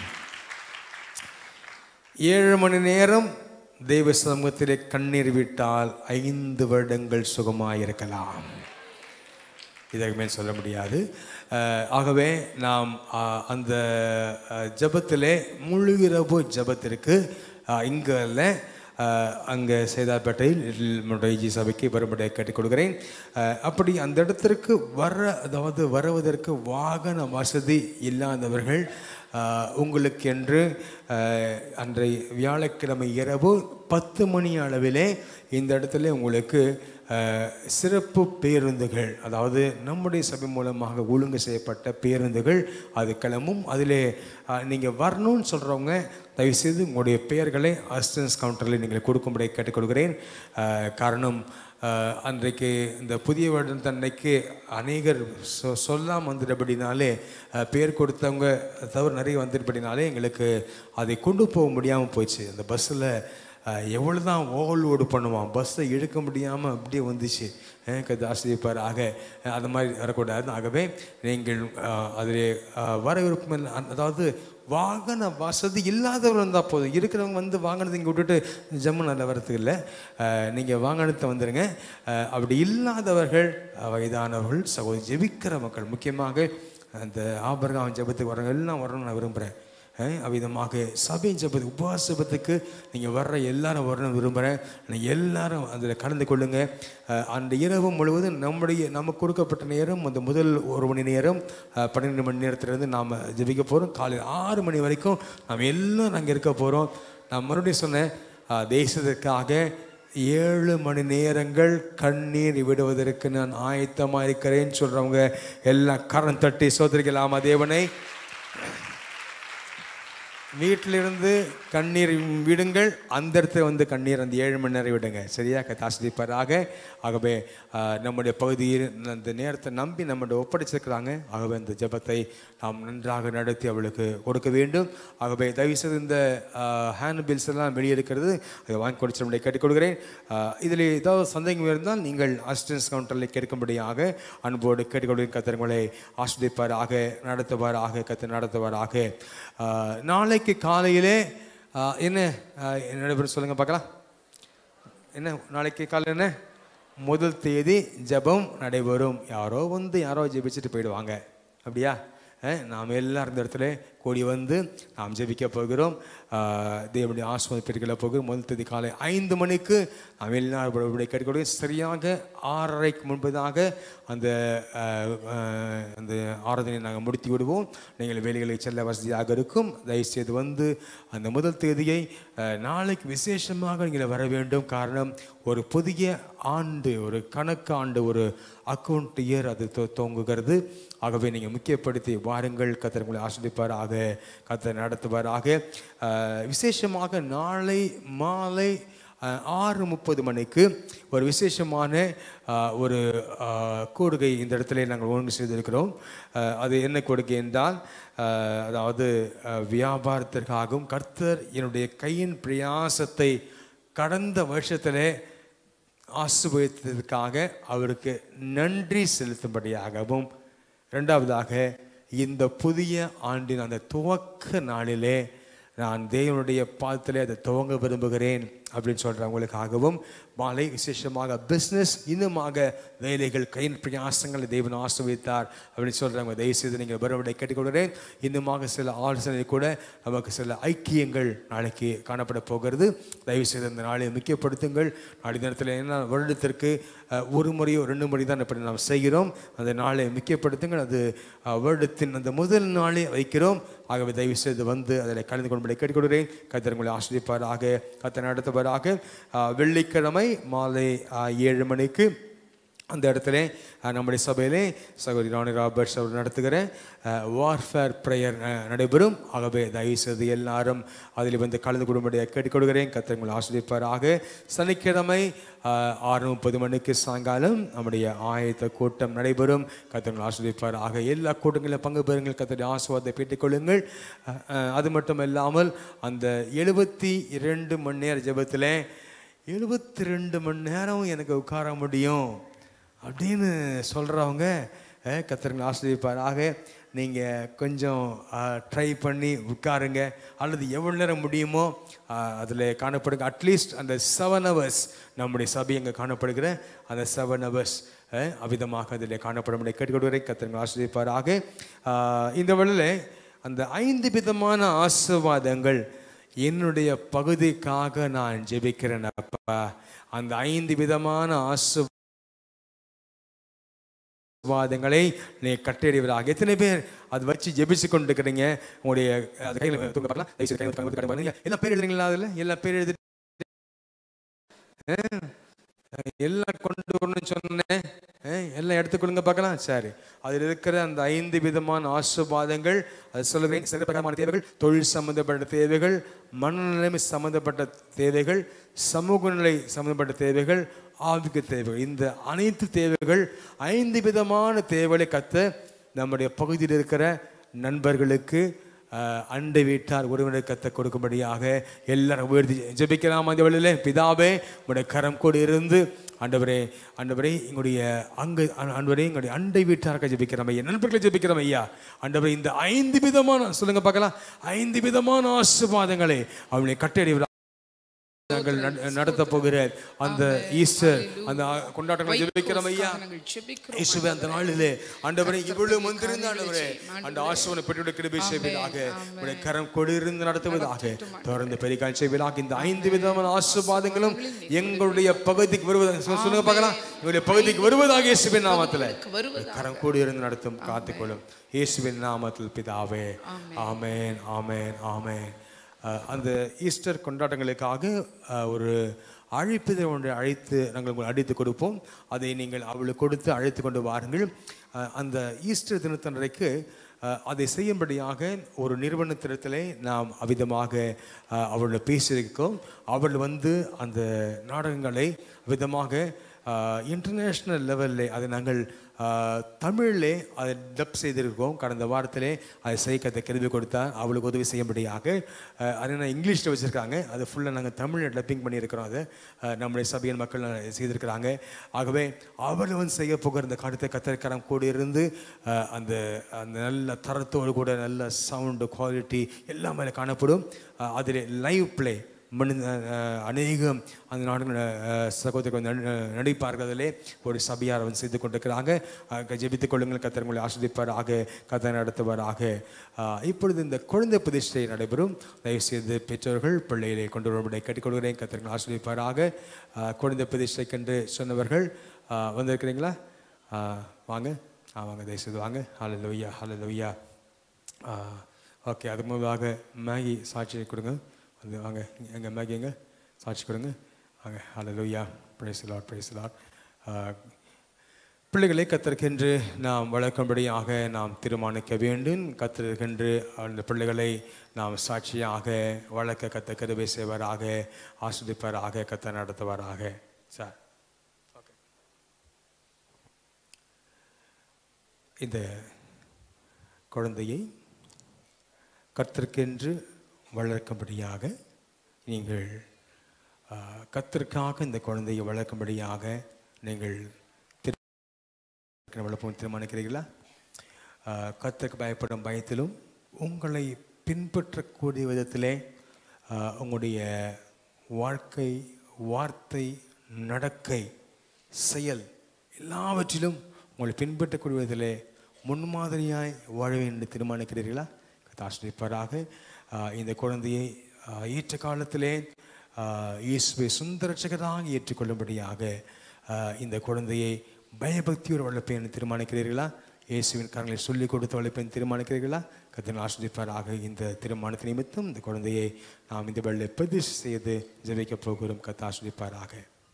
ஏழு மணி நேரம் தெய்வ சமூகத்திலே கண்ணீர் விட்டால் ஐந்து வருடங்கள் சுகமாயிருக்கலாம் இதற்கு மேல் சொல்ல முடியாது அஹ், ஆகவே நாம் அஹ், அந்த அஹ், ஜெபத்திலே முழு இரவு ஜெபத்திற்கு அஹ், இங்க அல்ல அஹ், அங்கே சேதாப்பேட்டையில் நம்முடைய ஜி சபைக்கு வரும்படி கேட்டுக் கொடுக்கிறேன் அஹ், அப்படி அந்த இடத்திற்கு வர அதாவது வருவதற்கு வாகன வசதி இல்லாதவர்கள் அஹ், உங்களுக்கென்று அஹ், அன்றை வியாழக்கிழமை இரவு பத்து மணி அளவிலே இந்த இடத்துல உங்களுக்கு அஹ், சிறப்பு பேருந்துகள் அதாவது நம்முடைய சபை மூலமாக ஒழுங்கு செய்யப்பட்ட பேருந்துகள் அது கிளம்பும் அதிலே நீங்கள் வரணும்னு சொல்கிறவங்க தயவுசெய்து உங்களுடைய பெயர்களை அசிஸ்டன்ஸ் கவுண்டரில் நீங்கள் கொடுக்கும்படி கேட்டுக்கொள்கிறேன் அஹ், காரணம் அஹ், அன்றைக்கு இந்த புதிய வருடத்தன்னைக்கு அநேகர் சொ சொல்லாமல் வந்துட்டபடினாலே அஹ், பேர் கொடுத்தவங்க தவிர நிறைய வந்துட்டபடினாலே எங்களுக்கு அதை கொண்டு போக முடியாமல் போச்சு அந்த பஸ்ஸில் எவ்வளோ தான் ஓவர்லோடு பண்ணுவான் பஸ்ஸை இழுக்க முடியாமல் அப்படியே வந்துச்சு கது ஆசிரியப்பார் ஆக அஹ், அந்த மாதிரி வரக்கூடாது ஆகவே நீங்கள் அஹ், அதிலே அஹ், வர விருப்பம் இல்லை. அந்த- அதாவது வாகன வசதி இல்லாதவர் இருந்தால் போதும் இருக்கிறவங்க வந்து வாகனத்தை இங்கே விட்டுட்டு ஜம்மு நல்ல வரத்துக்கு இல்லை நீங்கள் வாகனத்தை வந்துடுங்க அஹ், அப்படி இல்லாதவர்கள் அஹ், வயதானவர்கள் சகோதரி ஜெபிக்கிற மக்கள் முக்கியமாக அந்த ஆபரகாம் ஜெபத்துக்கு வரவங்க எல்லாம் வரணும்னு நான் விரும்புகிறேன் அஹ் அவ்விதமாக சபை ஜபத்து உபவாச ஜபத்துக்கு நீங்கள் வர்ற எல்லாரும் வரணும் விரும்புகிறேன் நீங்கள் எல்லாரும் அதில் கலந்து கொள்ளுங்க அஹ் அந்த இரவு முழுவதும் நம்முடைய நமக்கு கொடுக்கப்பட்ட நேரம் அந்த முதல் ஒரு மணி நேரம் அஹ் பன்னிரெண்டு மணி நேரத்திலிருந்து நாம் ஜெபிக்க போகிறோம் காலையில் ஆறு மணி வரைக்கும் நாம் எல்லாம் அங்கே இருக்க போகிறோம் நான் மறுபடியும் சொன்னேன் ஆஹ், தேசத்திற்காக ஏழு மணி நேரங்கள் கண்ணீர் விடுவதற்கு நான் ஆயத்தமாக இருக்கிறேன்னு சொல்றவங்க எல்லாம் கரம் தட்டி சோதரிக்கலாமா தேவனை வீட்டிலிருந்து கண்ணீர் விடுங்கள் அந்த இடத்துல வந்து கண்ணீர் அந்த ஏழு மணி நேரம் விடுங்க சரியா கத்தாசிப்பாராக ஆகவே ஆஹ், நம்முடைய பகுதியில் அந்த நேரத்தை நம்பி நம்முடைய ஒப்படைச்சிருக்கிறாங்க ஆகவே அந்த ஜெபத்தை நாம் நன்றாக நடத்தி அவளுக்கு கொடுக்க வேண்டும் ஆகவே தயவுசெய்து இந்த ஹேண்ட் பில்ஸ் எல்லாம் வெளியெடுக்கிறது அதை வாங்கி கொடுத்து நம்மளை கேட்டுக்கொள்கிறேன் ஆஹ், இதில் ஏதாவது சந்தேகம் இருந்தால் நீங்கள் அசிஸ்டன்ஸ் கவுண்டரில் கேட்கும்படியாக அன்போடு கேட்டுக்கொள்கிறேன் கத்திரங்களை ஆஸ்வதிப்பாராக நடத்துவாராக கத்து நடத்துவாராக ஆஹ், நாளைக்கு காலையிலே ஆஹ், என்ன ஆஹ், என்ன நடைபெறும் சொல்லுங்க பார்க்கலாம் என்ன நாளைக்கு காலையில் என்ன முதல் தேதி ஜெபம் நடைபெறும் யாரோ வந்து யாரோ ஜெபிச்சுட்டு போயிடுவாங்க அப்படியா அஹ், நாம் எல்லாரும் இந்த இடத்துல கூடி வந்து நாம் ஜெபிக்க போகிறோம் ஆஹ், தேவனுடைய ஆசிர்வாத பெருகில போகிறோம் முதல் தேதி காலை ஐந்து மணிக்கு நாம் எல்லாரும் கேட்டுக்கொள்கிறோம் சரியாக ஆறரைக்கு முன்பதாக அந்த ஆஹ், ஆஹ், அந்த ஆராதனையை நாங்கள் முடித்து விடுவோம் நீங்கள் வேலைகளுக்கு செல்ல வசதியாக இருக்கும் தயவுசெய்து வந்து அந்த முதல் தேதியை ஆஹ், நாளைக்கு விசேஷமாக நீங்கள் வர வேண்டும் காரணம் ஒரு புதிய ஆண்டு ஒரு கணக்கு ஆண்டு ஒரு அக்கௌண்ட் இயர் அது தொ- துவங்குகிறது ஆகவே நீங்கள் முக்கியப்படுத்தி வாருங்கள் கத்தர் உங்களை ஆசிரியப்பாராக கத்தர் நடத்துவாராக ஆஹ், விசேஷமாக நாளை மாலை ஆஹ், ஆறு முப்பது மணிக்கு ஒரு விசேஷமான ஆஹ், ஒரு ஆஹ், கூடுகை இந்த இடத்துல நாங்கள் ஒழுங்கு செய்திருக்கிறோம் ஆஹ், அது என்ன கொடுக்கை என்றால் ஆஹ், அதாவது ஆஹ், வியாபாரத்திற்காகவும் கர்த்தர் என்னுடைய கையின் பிரயாசத்தை கடந்த வருஷத்திலே ஆசிர்வதித்ததற்காக அவருக்கு நன்றி செலுத்தும்படியாகவும் இரண்டாவதாக இந்த புதிய ஆண்டின் அந்த துவக்க நாளிலே நான் தேவனுடைய பாதத்திலே அதை துவங்க விரும்புகிறேன் அப்படின்னு சொல்கிறவங்களுக்காகவும் மாலை விசேஷமாக பிஸ்னஸ் இன்னுமாக வேலைகள் கையின் பிரயாசங்களை தேவன் ஆசிர்வதித்தார் அப்படின்னு சொல்கிறவங்க தயவுசெய்து நீங்கள் வருவதை கேட்டுக்கொள்கிறேன் இன்னுமாக சில ஆலோசனை கூட நமக்கு சில ஐக்கியங்கள் நாளைக்கு காணப்பட போகிறது தயவுசெய்து அந்த நாளை முக்கியப்படுத்துங்கள் நாளை தினத்தில் என்ன வருடத்திற்கு அஹ், ஒரு முறையோ ரெண்டு முறை தான் இப்படி நாம் செய்கிறோம் அந்த நாளை முக்கியப்படுத்துங்கள் அது அஹ், வருடத்தின் அந்த முதல் நாளே வைக்கிறோம் ஆகவே தயவு செய்து வந்து அதில் கலந்து கொள்ளும்படி கேட்டுக்கொள்கிறேன் கத்தர் உங்களை ஆசிரியப்பாராக கத்தர் நடத்துவாராக அஹ், வெள்ளிக்கிழமை மாலை அஹ், ஏழு மணிக்கு அந்த இடத்துல அஹ், நம்முடைய சபையிலே சகோதரி ராணி ராபர்ட்ஸ் அவர் நடத்துகிற வார்ஃபேர் ப்ரேயர் நடைபெறும் ஆகவே தயவு செய்து எல்லாரும் அதில் வந்து கலந்து கொள்ளும்படியாக கேட்டுக்கொள்கிறேன் கத்திரங்கள் ஆசிரியப்பாராக சனிக்கிழமை அஹ், ஆறு முப்பது மணிக்கு சாயங்காலம் நம்முடைய ஆயத்த கூட்டம் நடைபெறும் கத்திரங்கள் ஆசிரியப்பாராக எல்லா கூட்டங்களிலும் பங்கு பெறுங்கள் கத்தருடைய ஆசுவாதத்தை பெற்றுக்கொள்ளுங்கள் அஹ், அஹ், அது மட்டும் இல்லாமல் அந்த எழுபத்தி இரண்டு மணி நேர ஜெபத்தில் எழுபத்தி ரெண்டு மணி நேரம் எனக்கு உட்கார முடியும் அப்படின்னு சொல்கிறவங்க கத்திரங்கள் ஆசிரியப்பாராக நீங்கள் கொஞ்சம் ட்ரை பண்ணி உட்காருங்க அல்லது எவ்வளோ நேரம் முடியுமோ அதில் காணப்படுங்க அட்லீஸ்ட் அந்த செவன் ஹவர்ஸ் நம்முடைய சபை அங்கே காணப்படுகிற அந்த செவன் ஹவர்ஸ் அவ்விதமாக அதில் காணப்படும் கேட்டுக்கொடுவரை கத்திரங்கள் ஆசிரியப்பாராக அஹ், இந்த வழியில் அந்த ஐந்து விதமான ஆசிர்வாதங்கள் என்னுடைய பகுதிக்காக நான் ஜெபிக்கிறேன் அப்பா அந்த ஐந்து விதமான ஆசிர்வாதங்களை நீ கட்டறிவதாக எத்தனை பேர் அது வச்சு ஜெபிச்சு கொண்டு இருக்கிறீங்க உங்களுடைய அது கையில் தூங்க பார்க்கலாம் தயவு செய்து கையில் தூங்க காட்ட பாருங்க எல்லா பேர் எழுதுறீங்களா அதில் எல்லா பேர் எழுதி எல்லாம் கொண்டு வரணும்னு சொன்னேன் அஹ், எல்லாம் எடுத்துக்கொள்ளுங்க பார்க்கலாம் சரி அதில் இருக்கிற அந்த ஐந்து விதமான ஆசிர்வாதங்கள் அது சொல்லுவேன் சில பிரகாரமான தேவைகள் தொழில் சம்பந்தப்பட்ட தேவைகள் மனநிலைமை சம்பந்தப்பட்ட தேவைகள் சமூக நிலை சம்பந்தப்பட்ட தேவைகள் ஆவிக்க தேவைகள் இந்த அனைத்து தேவைகள் ஐந்து விதமான தேவைகளை கத்த நம்முடைய பகுதியில் இருக்கிற நண்பர்களுக்கு அஹ், அண்டை வீட்டார் உறவினர் கத்த கொடுக்கும்படியாக எல்லாரும் உயர்த்தி ஜெபிக்கலாம் அந்த வழியிலே பிதாவே உடைய கரம் கூட இருந்து ஆண்டவரே ஆண்டவரே எங்களுடைய அங்கு ஆண்டவரே எங்களுடைய அண்டை வீட்டாருக்கு ஜெபிக்கிறோம் ஐயா நண்பர்களை ஜெபிக்கிறோம் ஐயா ஆண்டவரே இந்த ஐந்து விதமான சொல்லுங்க பார்க்கலாம் ஐந்து விதமான ஆசீர்வாதங்களை அவனை கட்டடி நாங்கள் நட- நடத்த போகிற அந்த ஈஸ்டர் அந்த கொண்டாட்டங்களை ஜெபிக்கிறோம் ஐயா நாங்கள் ஜெபிக்கிறோம் இயேசுவே அந்த நாளிலே ஆண்டவரே இவ்வளவு வந்திருந்த ஆண்டவரே அந்த ஆசிரியனை பெற்றுடைய கிருபை செய்வதாக உடைய கரம் கொடியிருந்து நடத்துவதாக தொடர்ந்து பெரிய செய்வதாக இந்த ஐந்து விதமான ஆசீர்வாதங்களும் எங்களுடைய பகுதிக்கு வருவதாக சொ- சொல்லுங்க பார்க்கலாம் எங்களுடைய பகுதிக்கு வருவதாக இயேசுவின் நாமத்தில் வருவதாக. கரம் கூடியிருந்து நடத்தும் காத்துக்கொள்ளும் இயேசுவின் நாமத்தில் பிதாவே ஆமென் ஆமென் ஆமென் அஹ், அந்த ஈஸ்டர் கொண்டாட்டங்களுக்காக அஹ், ஒரு அழைப்பிதழ் ஒன்றை அழைத்து நாங்கள் உங்களுக்கு அடித்து கொடுப்போம் அதை நீங்கள் அவளுக்கு கொடுத்து அழைத்து கொண்டு வாருங்கள் அஹ், அந்த ஈஸ்டர் தினத்தன்றைக்கு அஹ், அதை செய்யும்படியாக ஒரு நிறுவனத்திடத்திலே நாம் அவ்விதமாக அஹ், அவளோட பேசியிருக்கோம் அவள் வந்து அந்த நாடகங்களை விதமாக இன்டர்நேஷ்னல் லெவலில் அதை நாங்கள் அஹ், தமிழிலே அதை டப் செய்திருக்கோம் கடந்த வாரத்திலே அதை செய்ய கத்த கேள்வி கொடுத்தா அவளுக்கு உதவி செய்யும்படியாக அஹ், அதை நான் இங்கிலீஷில் வச்சுருக்காங்க அதை ஃபுல்லாக நாங்கள் தமிழில் டப்பிங் பண்ணியிருக்கிறோம் அதை அஹ், நம்முடைய சபையின் மக்கள் செய்திருக்கிறாங்க ஆகவே அவள் வந்து செய்ய போகிற இந்த கருத்தை கத்திரக்கரம் கூட இருந்து அஹ், அந்த அந்த நல்ல தரத்தோடு கூட நல்ல சவுண்டு குவாலிட்டி எல்லாமே காணப்படும் அஹ், அதில் லைவ் ப்ளே மனித அஹ், அநேகம் அந்த நாடுகள் அஹ், சகோதரர்கள் நடி- அஹ், நடிப்பார்கள் அதிலே ஒரு சபையார் வந்து செய்து கொண்டிருக்கிறாங்க அஹ், ஜெபித்துக் கொள்ளுங்கள் கத்தர் உங்களை ஆஸ்வதிப்பாராக கதை நடத்துவாராக அஹ், இப்பொழுது இந்த குழந்தை பிரதிஷ்டை நடைபெறும் தயவுசெய்து பெற்றோர்கள் பிள்ளைகளை கொண்டு வரும்படி கேட்டுக்கொள்கிறேன் கத்தர்கள் ஆஸ்வதிப்பாராக அஹ், குழந்தை பிரதிஷ்டைக்கென்று சொன்னவர்கள் அஹ், வந்திருக்கிறீங்களா அஹ், வாங்க ஆ வாங்க தயவுசெய்து வாங்க ஹalleluya ஹalleluya ஓகே அது முன்பாக மேகி சாட்சியை கொடுங்க வந்து வாங்க எங்கள் மேகி எங்க சாட்சி கொடுங்க வாங்க ஹalleluya praise the lord praise the lord ஆ, பிள்ளைகளை கத்தற்கென்று நாம் வளர்க்கும்படியாக நாம் தீர்மானிக்க வேண்டும் கத்தற்கென்று அந்த பிள்ளைகளை நாம் சாட்சியாக வளர்க்க கத்த கருவை செய்வாராக ஆஸ்வதிப்பாராக கத்த நடத்துவாராக சார் இந்த குழந்தையை கர்த்தருக்கென்று வளர்க்கும்படியாக நீங்கள் ஆ, கர்த்தருக்காக இந்த குழந்தையை வளர்க்கும்படியாக நீங்கள் திரு- வளர்ப்போம் தீர்மானிக்கிறீர்களா ஆ, கர்த்தருக்கு பயப்படும் பயத்திலும் உங்களை பின்பற்றக்கூடிய விதத்திலே ஆ, உங்களுடைய வாழ்க்கை வார்த்தை நடக்கை செயல் எல்லாவற்றிலும் உங்களை பின்பற்றக்கூடிய விதத்திலே முன்மாதிரியாய் வாழ வேண்டும் என்று தீர்மானிக்கிறீர்களா ஆசிரியப்பராக இந்த குழந்தையை ஆ, ஏற்ற காலத்திலே ஆ, இயேசுவை சுந்தரட்சகராக ஏற்றுக்கொள்ளும்படியாக ஆ, இந்த குழந்தையை பயபக்தியோடு வளர்ப்பேன் என்று தீர்மானிக்கிறீர்களா இயேசுவின் கரங்களை சொல்லிக் கொடுத்து வளர்ப்பேன் தீர்மானிக்கிறீர்களா கத்தன் ஆஸ்வதிப்பாராக இந்த திருமணத்து நிமித்தம் இந்த குழந்தையை நாம் இந்த வெள்ளை பிரதிஷ்டை செய்து ஜெபிக்கப் போகிறோம் கத்த ஆஸ்வதிப்பாராக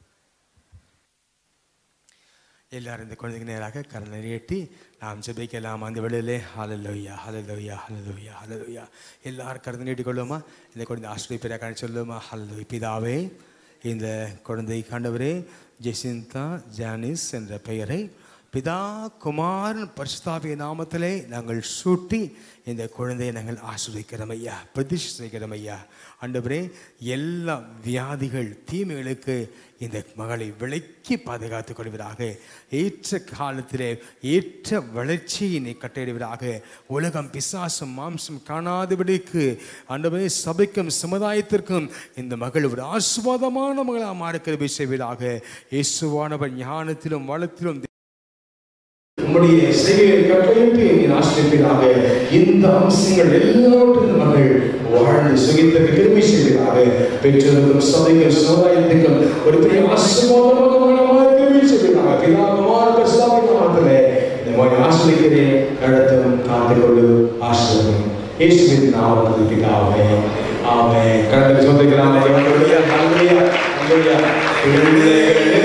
எல்லாரும் இந்த குழந்தைக்கு நேராக கரலை நீட்டி நாம் ஜெபிக்கலாம் அந்த வேளையிலே ஹalleluya ஹalleluya ஹalleluya ஹalleluya எல்லாரும் கரலை நீட்டிக்கொள்ளுமா இந்த குழந்தை ஆசிரியர் காண சொல்லுமா ஹalleluya பிதாவே இந்த குழந்தை கண்டவரே ஜெசிந்தா ஜானிஸ் என்ற பெயரை பிதா குமாரன் பரிசுத்தாபிய நாமத்திலே நாங்கள் சூட்டி இந்த குழந்தையை நாங்கள் ஆசிரியக்கிறோம் ஐயா பிரதிஷ்டை செய்கிறோம் ஐயா ஆண்டவரே எல்லா வியாதிகள் தீமைகளுக்கு இந்த மகளை விலக்கி பாதுகாத்துக் கொள்வதாக ஏற்ற காலத்திலே ஏற்ற வளர்ச்சியை நீ கட்டிடுவதாக உலகம் பிசாசும் மாம்சம் காணாதபடிக்கு ஆண்டவரே சபைக்கும் சமுதாயத்திற்கும் இந்த மகள் ஒரு ஆசுவாதமான மகளாக மாற கிருபை செய்வதாக இயேசுவானவர் ஞானத்திலும் வளத்திலும் உம்முடைய செய்கையை கட்டளையிட்டு எங்கள் ஆசிரியர்களாக இந்த அம்சங்கள் எல்லாவற்றிலும் மகள் வாழ்ந்து சுகித்தற்கு திரும்பி செய்வதாக பெற்றோருக்கும் சபைக்கும் சமுதாயத்துக்கும் ஒரு பெரிய ஆசீர்வாதமாக திரும்பி செய்வதாக பிதாகுமார பிரசாபினாமத்திலே இந்த மாதிரி ஆசிரியக்கிறேன் நடத்தும் காத்துக்கொள்ளு ஆசிரியர் இயேசுவின் நாமத்தில் பிதாவே ஆமே கடந்த சொல்லுகிறாமே ஹalleluya ஹalleluya ஹalleluya பிள்ளைகளே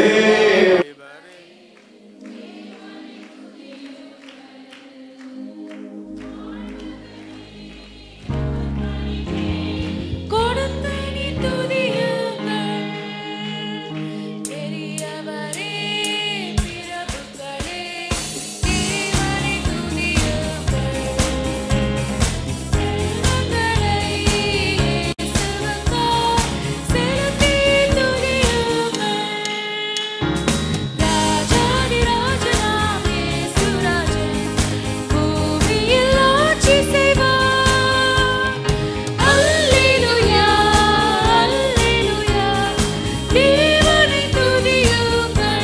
கொடுத்து நீ துதியுங்கள் பெரியவரே பிரபுக்களே தேவனை துதியுங்கள் செல்வங்களை இயேசுவுக்காய் செலுத்தி துதியுங்கள் ராஜாதி ராஜனாம் இயேசுராஜன் பூமியில் ஆட்சி செய்வார் அல்லேலூயா அல்லேலூயா தேவனை துதியுங்கள்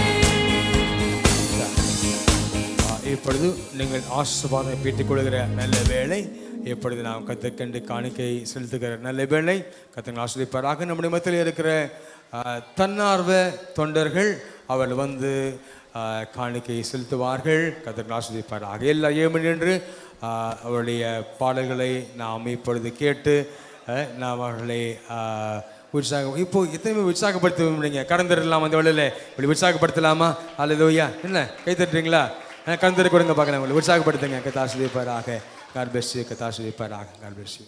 ஆ, இப்பொழுது நீங்கள் ஆசீர்வாதம் பெற்றுக் கொள்கிற நல்ல வேளை இப்பொழுது நாம் கத்துக்கண்டு காணிக்கை செலுத்துகிற நல்ல வேளை கத்தங்கள் ஆசிரியப்பாராக நம்முடைய மத்தியில் இருக்கிற ஆ, தன்னார்வ தொண்டர்கள் அவர் வந்து ஆ, காணிக்கை செலுத்துவார்கள் கத்தங்கள் ஆசிரியப்பாராக எல்லா ஏமன் என்று ஆ, அவருடைய பாடல்களை நாம் இப்பொழுது கேட்டு ஆ, அஹ், நாம் அவர்களை ஆஹ், உற்சாக இப்போ எத்தனை பேர் உற்சாகப்படுத்த முடியுங்க கடந்துடலாம் அந்த வழியில் இப்படி உற்சாகப்படுத்தலாமா அல்லது என்ன கை தட்டுறீங்களா கலந்துரை கொடுங்க பார்க்கலாம் உங்களை உற்சாகப்படுத்துங்க கத்தாசிரியப்பாராக காட் பெஸ் கத்தாசிரியப்பாராக காட் பெஸ்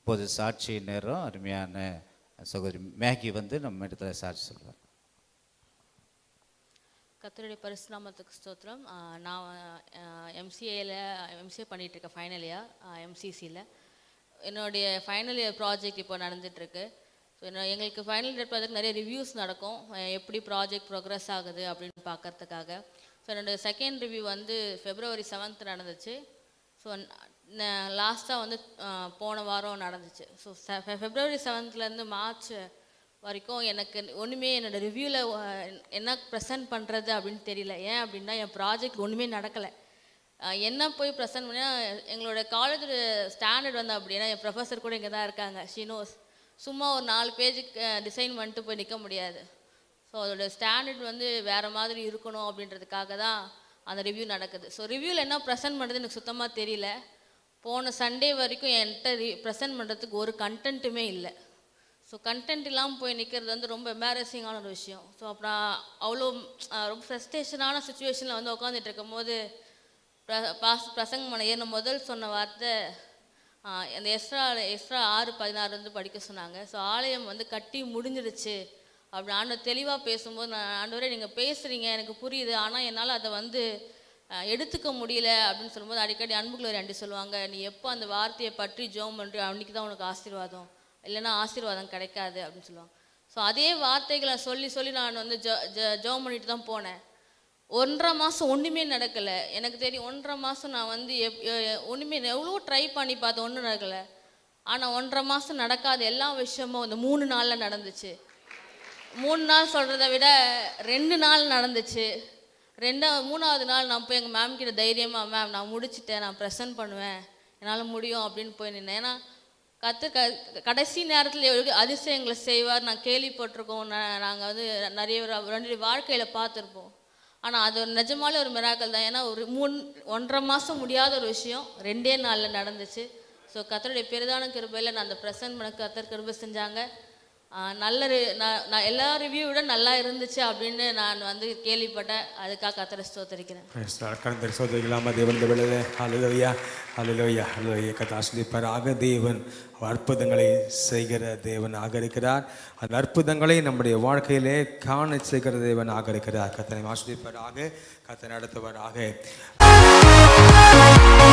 இப்போது சாட்சி நேரம் அருமையான சகோதரி மேகி வந்து நம்ம இடத்துல சாட்சி சொல்வார் கத்தருடைய பரிசுநாமத்துக்கு ஸ்தோத்திரம் ஆஹ் நான் எம்சிஏல எம்சிஏ பண்ணிட்டு இருக்கேன் ஃபைனல் இயர் எம்சிசியில் என்னுடைய ஃபைனல் இயர் ப்ராஜெக்ட் இப்போ நடந்துட்டு இருக்கு ஸோ என்ன எங்களுக்கு ஃபைனல் இயர் ப்ராஜெக்ட் நிறைய ரிவ்யூஸ் நடக்கும் அஹ் எப்படி ப்ராஜெக்ட் ப்ரோக்ரஸ் ஆகுது அப்படின்னு பார்க்கறதுக்காக ஸோ என்னோட செகண்ட் ரிவ்யூ வந்து ஃபெப்ரவரி செவன்த் நடந்துச்சு ஸோ லாஸ்ட்டாக வந்து ஆஹ் போன வாரம் நடந்துச்சு ஸோ ஃபெப்ரவரி செவன்த்லேருந்து மார்ச் வரைக்கும் எனக்கு ஒன்றுமே என்னோட ரிவ்யூவில் என்ன ப்ரெசென்ட் பண்ணுறது அப்படின்னு தெரியல ஏன் அப்படின்னா என் ப்ராஜெக்ட் ஒன்றுமே நடக்கலை என்ன போய் ப்ரெசென்ட் பண்ணா எங்களோட காலேஜ் ஸ்டாண்டர்ட் வந்து அப்படின்னா என் ப்ரொஃபஸர் கூட இங்கே தான் இருக்காங்க ஷினோஸ் சும்மா ஒரு நாலு பேஜுக்கு டிசைன் பண்ணிட்டு போய் நிற்க முடியாது ஸோ அதோட ஸ்டாண்டர்ட் வந்து வேறு மாதிரி இருக்கணும் அப்படின்றதுக்காக தான் அந்த ரிவ்யூ நடக்குது ஸோ ரிவ்யூவில் என்ன ப்ரெசென்ட் பண்ணுறது எனக்கு சுத்தமாக தெரியல போன சண்டே வரைக்கும் என்கிட்ட ரி ப்ரெசென்ட் பண்ணுறதுக்கு ஒரு கண்டென்ட்டுமே இல்லை ஸோ கண்டென்ட் இல்லாமல் போய் நிற்கிறது வந்து ரொம்ப எம்பாரசிங்கான ஒரு விஷயம் ஸோ அப்புறம் அவ்வளோ அஹ், ரொம்ப ஃப்ரஸ்ட்ரேஷனான சுச்சுவேஷனில் வந்து உட்காந்துட்டு இருக்கும்போது பிர- பாஸ் பிரசங்கம் பண்ண ஏறின முதல் சொன்ன வார்த்தை ஆஹ், அந்த எஸ்ரா எஸ்ரா ஆறு பதினாறு வந்து படிக்க சொன்னாங்க ஸோ ஆலயம் வந்து கட்டி முடிஞ்சிடுச்சு அப்படி ஆண்டவர் தெளிவாக பேசும்போது நான் ஆண்டவரே நீங்கள் பேசுகிறீங்க எனக்கு புரியுது ஆனால் என்னால் அதை வந்து அஹ், எடுத்துக்க முடியல அப்படின்னு சொல்லும்போது அடிக்கடி அன்புக்குள்ள ரெண்டு சொல்லுவாங்க நீ எப்போ அந்த வார்த்தையை பற்றி ஜோம் பண்ணுறியோ அன்றைக்கி தான் உனக்கு ஆசீர்வாதம் இல்லைன்னா ஆசீர்வாதம் கிடைக்காது அப்படின்னு சொல்லுவாங்க ஸோ அதே வார்த்தைகளை சொல்லி சொல்லி நான் வந்து ஜோ ஜ ஜோம் பண்ணிட்டு தான் போனேன் ஒன்றரை மாதம் ஒன்றுமே நடக்கலை எனக்கு தெரியும் ஒன்றரை மாதம் நான் வந்து எப் எ- ஒண்ணுமே எவ்வளோ ட்ரை பண்ணி பார்த்தேன் ஒன்றும் நடக்கலை ஆனால் ஒன்றரை மாதம் நடக்காத எல்லா விஷயமும் இந்த மூணு நாளில் நடந்துச்சு மூணு நாள் சொல்கிறத விட ரெண்டு நாள் நடந்துச்சு ரெண்டா மூணாவது நாள் நான் போய் எங்கள் மேம் கிட்ட தைரியமாக மேம் நான் முடிச்சிட்டேன் நான் ப்ரெசென்ட் பண்ணுவேன் என்னால் முடியும் அப்படின்னு போய் நின்னேன் ஏன்னா கற்று க கடைசி நேரத்தில் எவ்வளோ அதிசயங்களை செய்வார் நான் கேள்விப்பட்டிருக்கோம் நாங்கள் வந்து நிறைய பேர் ரெண்டு வாழ்க்கையில் பார்த்துருப்போம் ஆனால் அது ஒரு நிஜமாலே ஒரு மிராக்கல் தான் ஏன்னா ஒரு மூணு ஒன்றரை மாதம் முடியாத ஒரு விஷயம் ரெண்டே நாளில் நடந்துச்சு ஸோ கத்தருடைய பெரிதான கிருபையில் நான் அந்த ப்ரெசென்ட் பண்ண கத்தர் கிருபை செஞ்சாங்க ஆஹ் நல்ல ரி- நான் நான் எல்லா ரிவ்யூ விட நல்லா இருந்துச்சு அப்படின்னு நான் வந்து கேள்விப்பட்டேன் அதுக்காக கத்தரை ஸ்தோத்தரிக்கிறேன் Praise the Lord. கர்த்தர் சோதரிக்கலாமா தேவன் விடல ஹalleluya ஹalleluya ஹalleluya கதாசிரிப்பராக தேவன் அவர் அற்புதங்களை செய்கிற தேவனாக இருக்கிறார் அந்த அற்புதங்களை நம்முடைய வாழ்க்கையிலே காண செய்கிற தேவனாக இருக்கிறார் கத்தனை ஆசிரிப்பராக கத்தனை நடத்துவராக